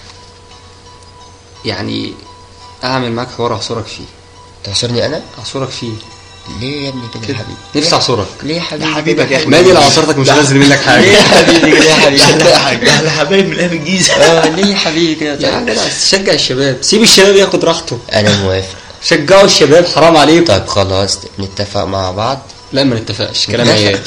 يعني أعمل معاك حوار أعصرك فيه تعصرني أنا؟ أعصرك فيه ليه يا ابني كده يا كده حبيبي؟ نفسي أعصرك ليه يا حبيبي؟ حبيبك يا اخي مالي لو عصرتك مش هنزل منك ليه يا حاجة حبيبي كده يا حبيبي؟ مش هتلاقي حاجه احنا حبايب من ايام الجيزه اه ليه يا حبيبي كده يا عم طيب؟ لا شجع الشباب سيب الشباب ياخد راحته أنا موافق شجعوا الشباب حرام عليكم طيب خلاص نتفق مع بعض لا ما نتفقش كلام عيال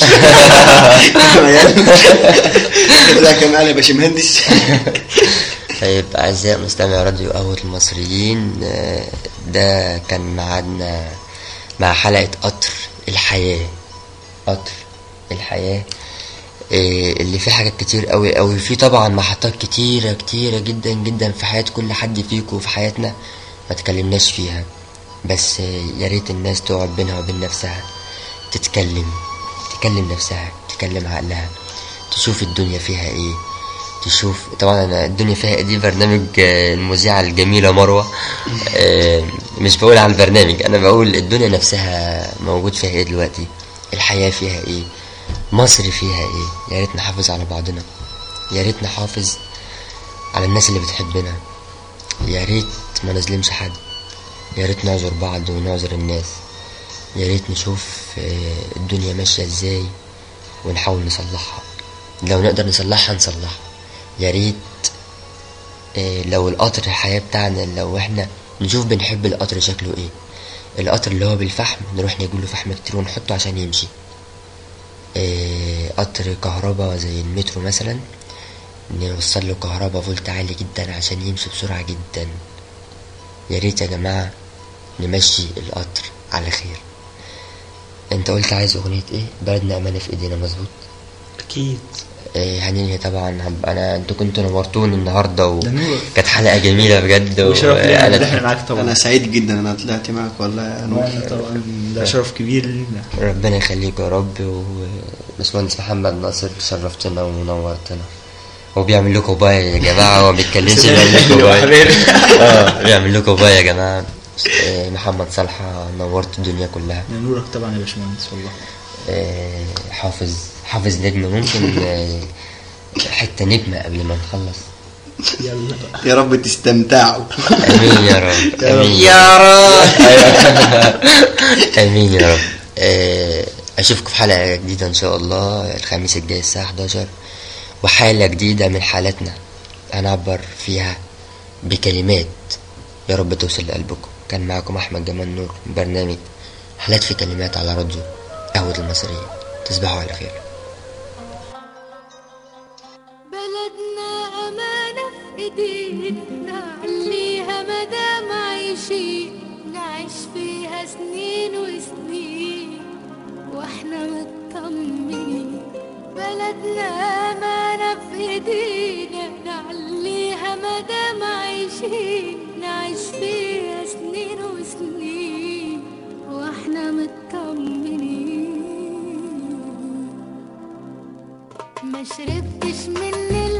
لا كمان يا باشمهندس طيب أعزائي مستمعي راديو قهوة المصريين آه، ده كان ميعادنا مع حلقة قطر الحياة قطر الحياة آه، اللي فيه حاجات كتير قوي قوي فيه طبعا محطات كتيرة كتيرة جدا جدا في حياة كل حد فيكم وفي حياتنا ما تكلمناش فيها بس آه، يا ريت الناس تقعد بينها وبين نفسها تتكلم تكلم نفسها تكلم عقلها تشوف الدنيا فيها ايه تشوف طبعا انا الدنيا فيها إيه دي برنامج آه، المذيعة الجميلة مروة آه، مش بقول على البرنامج انا بقول الدنيا نفسها موجود فيها ايه دلوقتي الحياة فيها ايه مصر فيها ايه يا ريت نحافظ على بعضنا يا ريت نحافظ على الناس اللي بتحبنا يا ريت ما نظلمش حد يا ريت نعذر بعض ونعذر الناس يا ريت نشوف آه، الدنيا ماشية ازاي ونحاول نصلحها لو نقدر نصلحها نصلحها يا ريت آه، لو القطر الحياة بتاعنا لو احنا نشوف بنحب القطر شكله ايه القطر اللي هو بالفحم نروح نجيب له فحم كتير ونحطه عشان يمشي آه، قطر كهرباء زي المترو مثلا نوصل له كهرباء فولت عالي جدا عشان يمشي بسرعة جدا يا ريت يا جماعة نمشي القطر على خير انت قلت عايز اغنية ايه بلدنا امانة في ايدينا مظبوط اكيد إيه هننهي طبعا هب- انا انتوا كنتوا نورتوني النهارده ده نور. وكانت حلقه جميله بجد وشرف لينا ان وانا احنا معاك طبعا انا سعيد جدا ان انا طلعت معاك والله يا نور وانا طبعا ده شرف كبير لينا ربنا يخليك يا رب وباشمهندس محمد ناصر شرفتنا ونورتنا هو بيعمل لكم باي يا جماعه هو ما بيتكلمش بيعمل لكم باي اه بيعمل لكم باي يا جماعه آه، محمد صالحة نورت الدنيا كلها نورك طبعا يا باشمهندس والله آه، حافظ حافظ نجم ممكن آه، حتة نجمة قبل ما نخلص يلا بقى يا رب تستمتعوا امين يا رب يا رب. امين يا رب امين يا رب آه، اشوفكم في حلقه جديده ان شاء الله الخميس الجاي الساعه 11 وحاله جديده من حالاتنا هنعبر فيها بكلمات يا رب توصل لقلبكم كان معكم احمد جمال نور من برنامج حالات في كلمات على راديو قهوه المصريين تصبحوا على خير بلدنا أمانة في إيدينا نعليها مدام عايشين نعيش فيها سنين وسنين واحنا مطمنين بلدنا أمانة في إيدينا نعليها مدام عايشين نعيش فيها سنين وسنين واحنا مطمنين ما شربتش من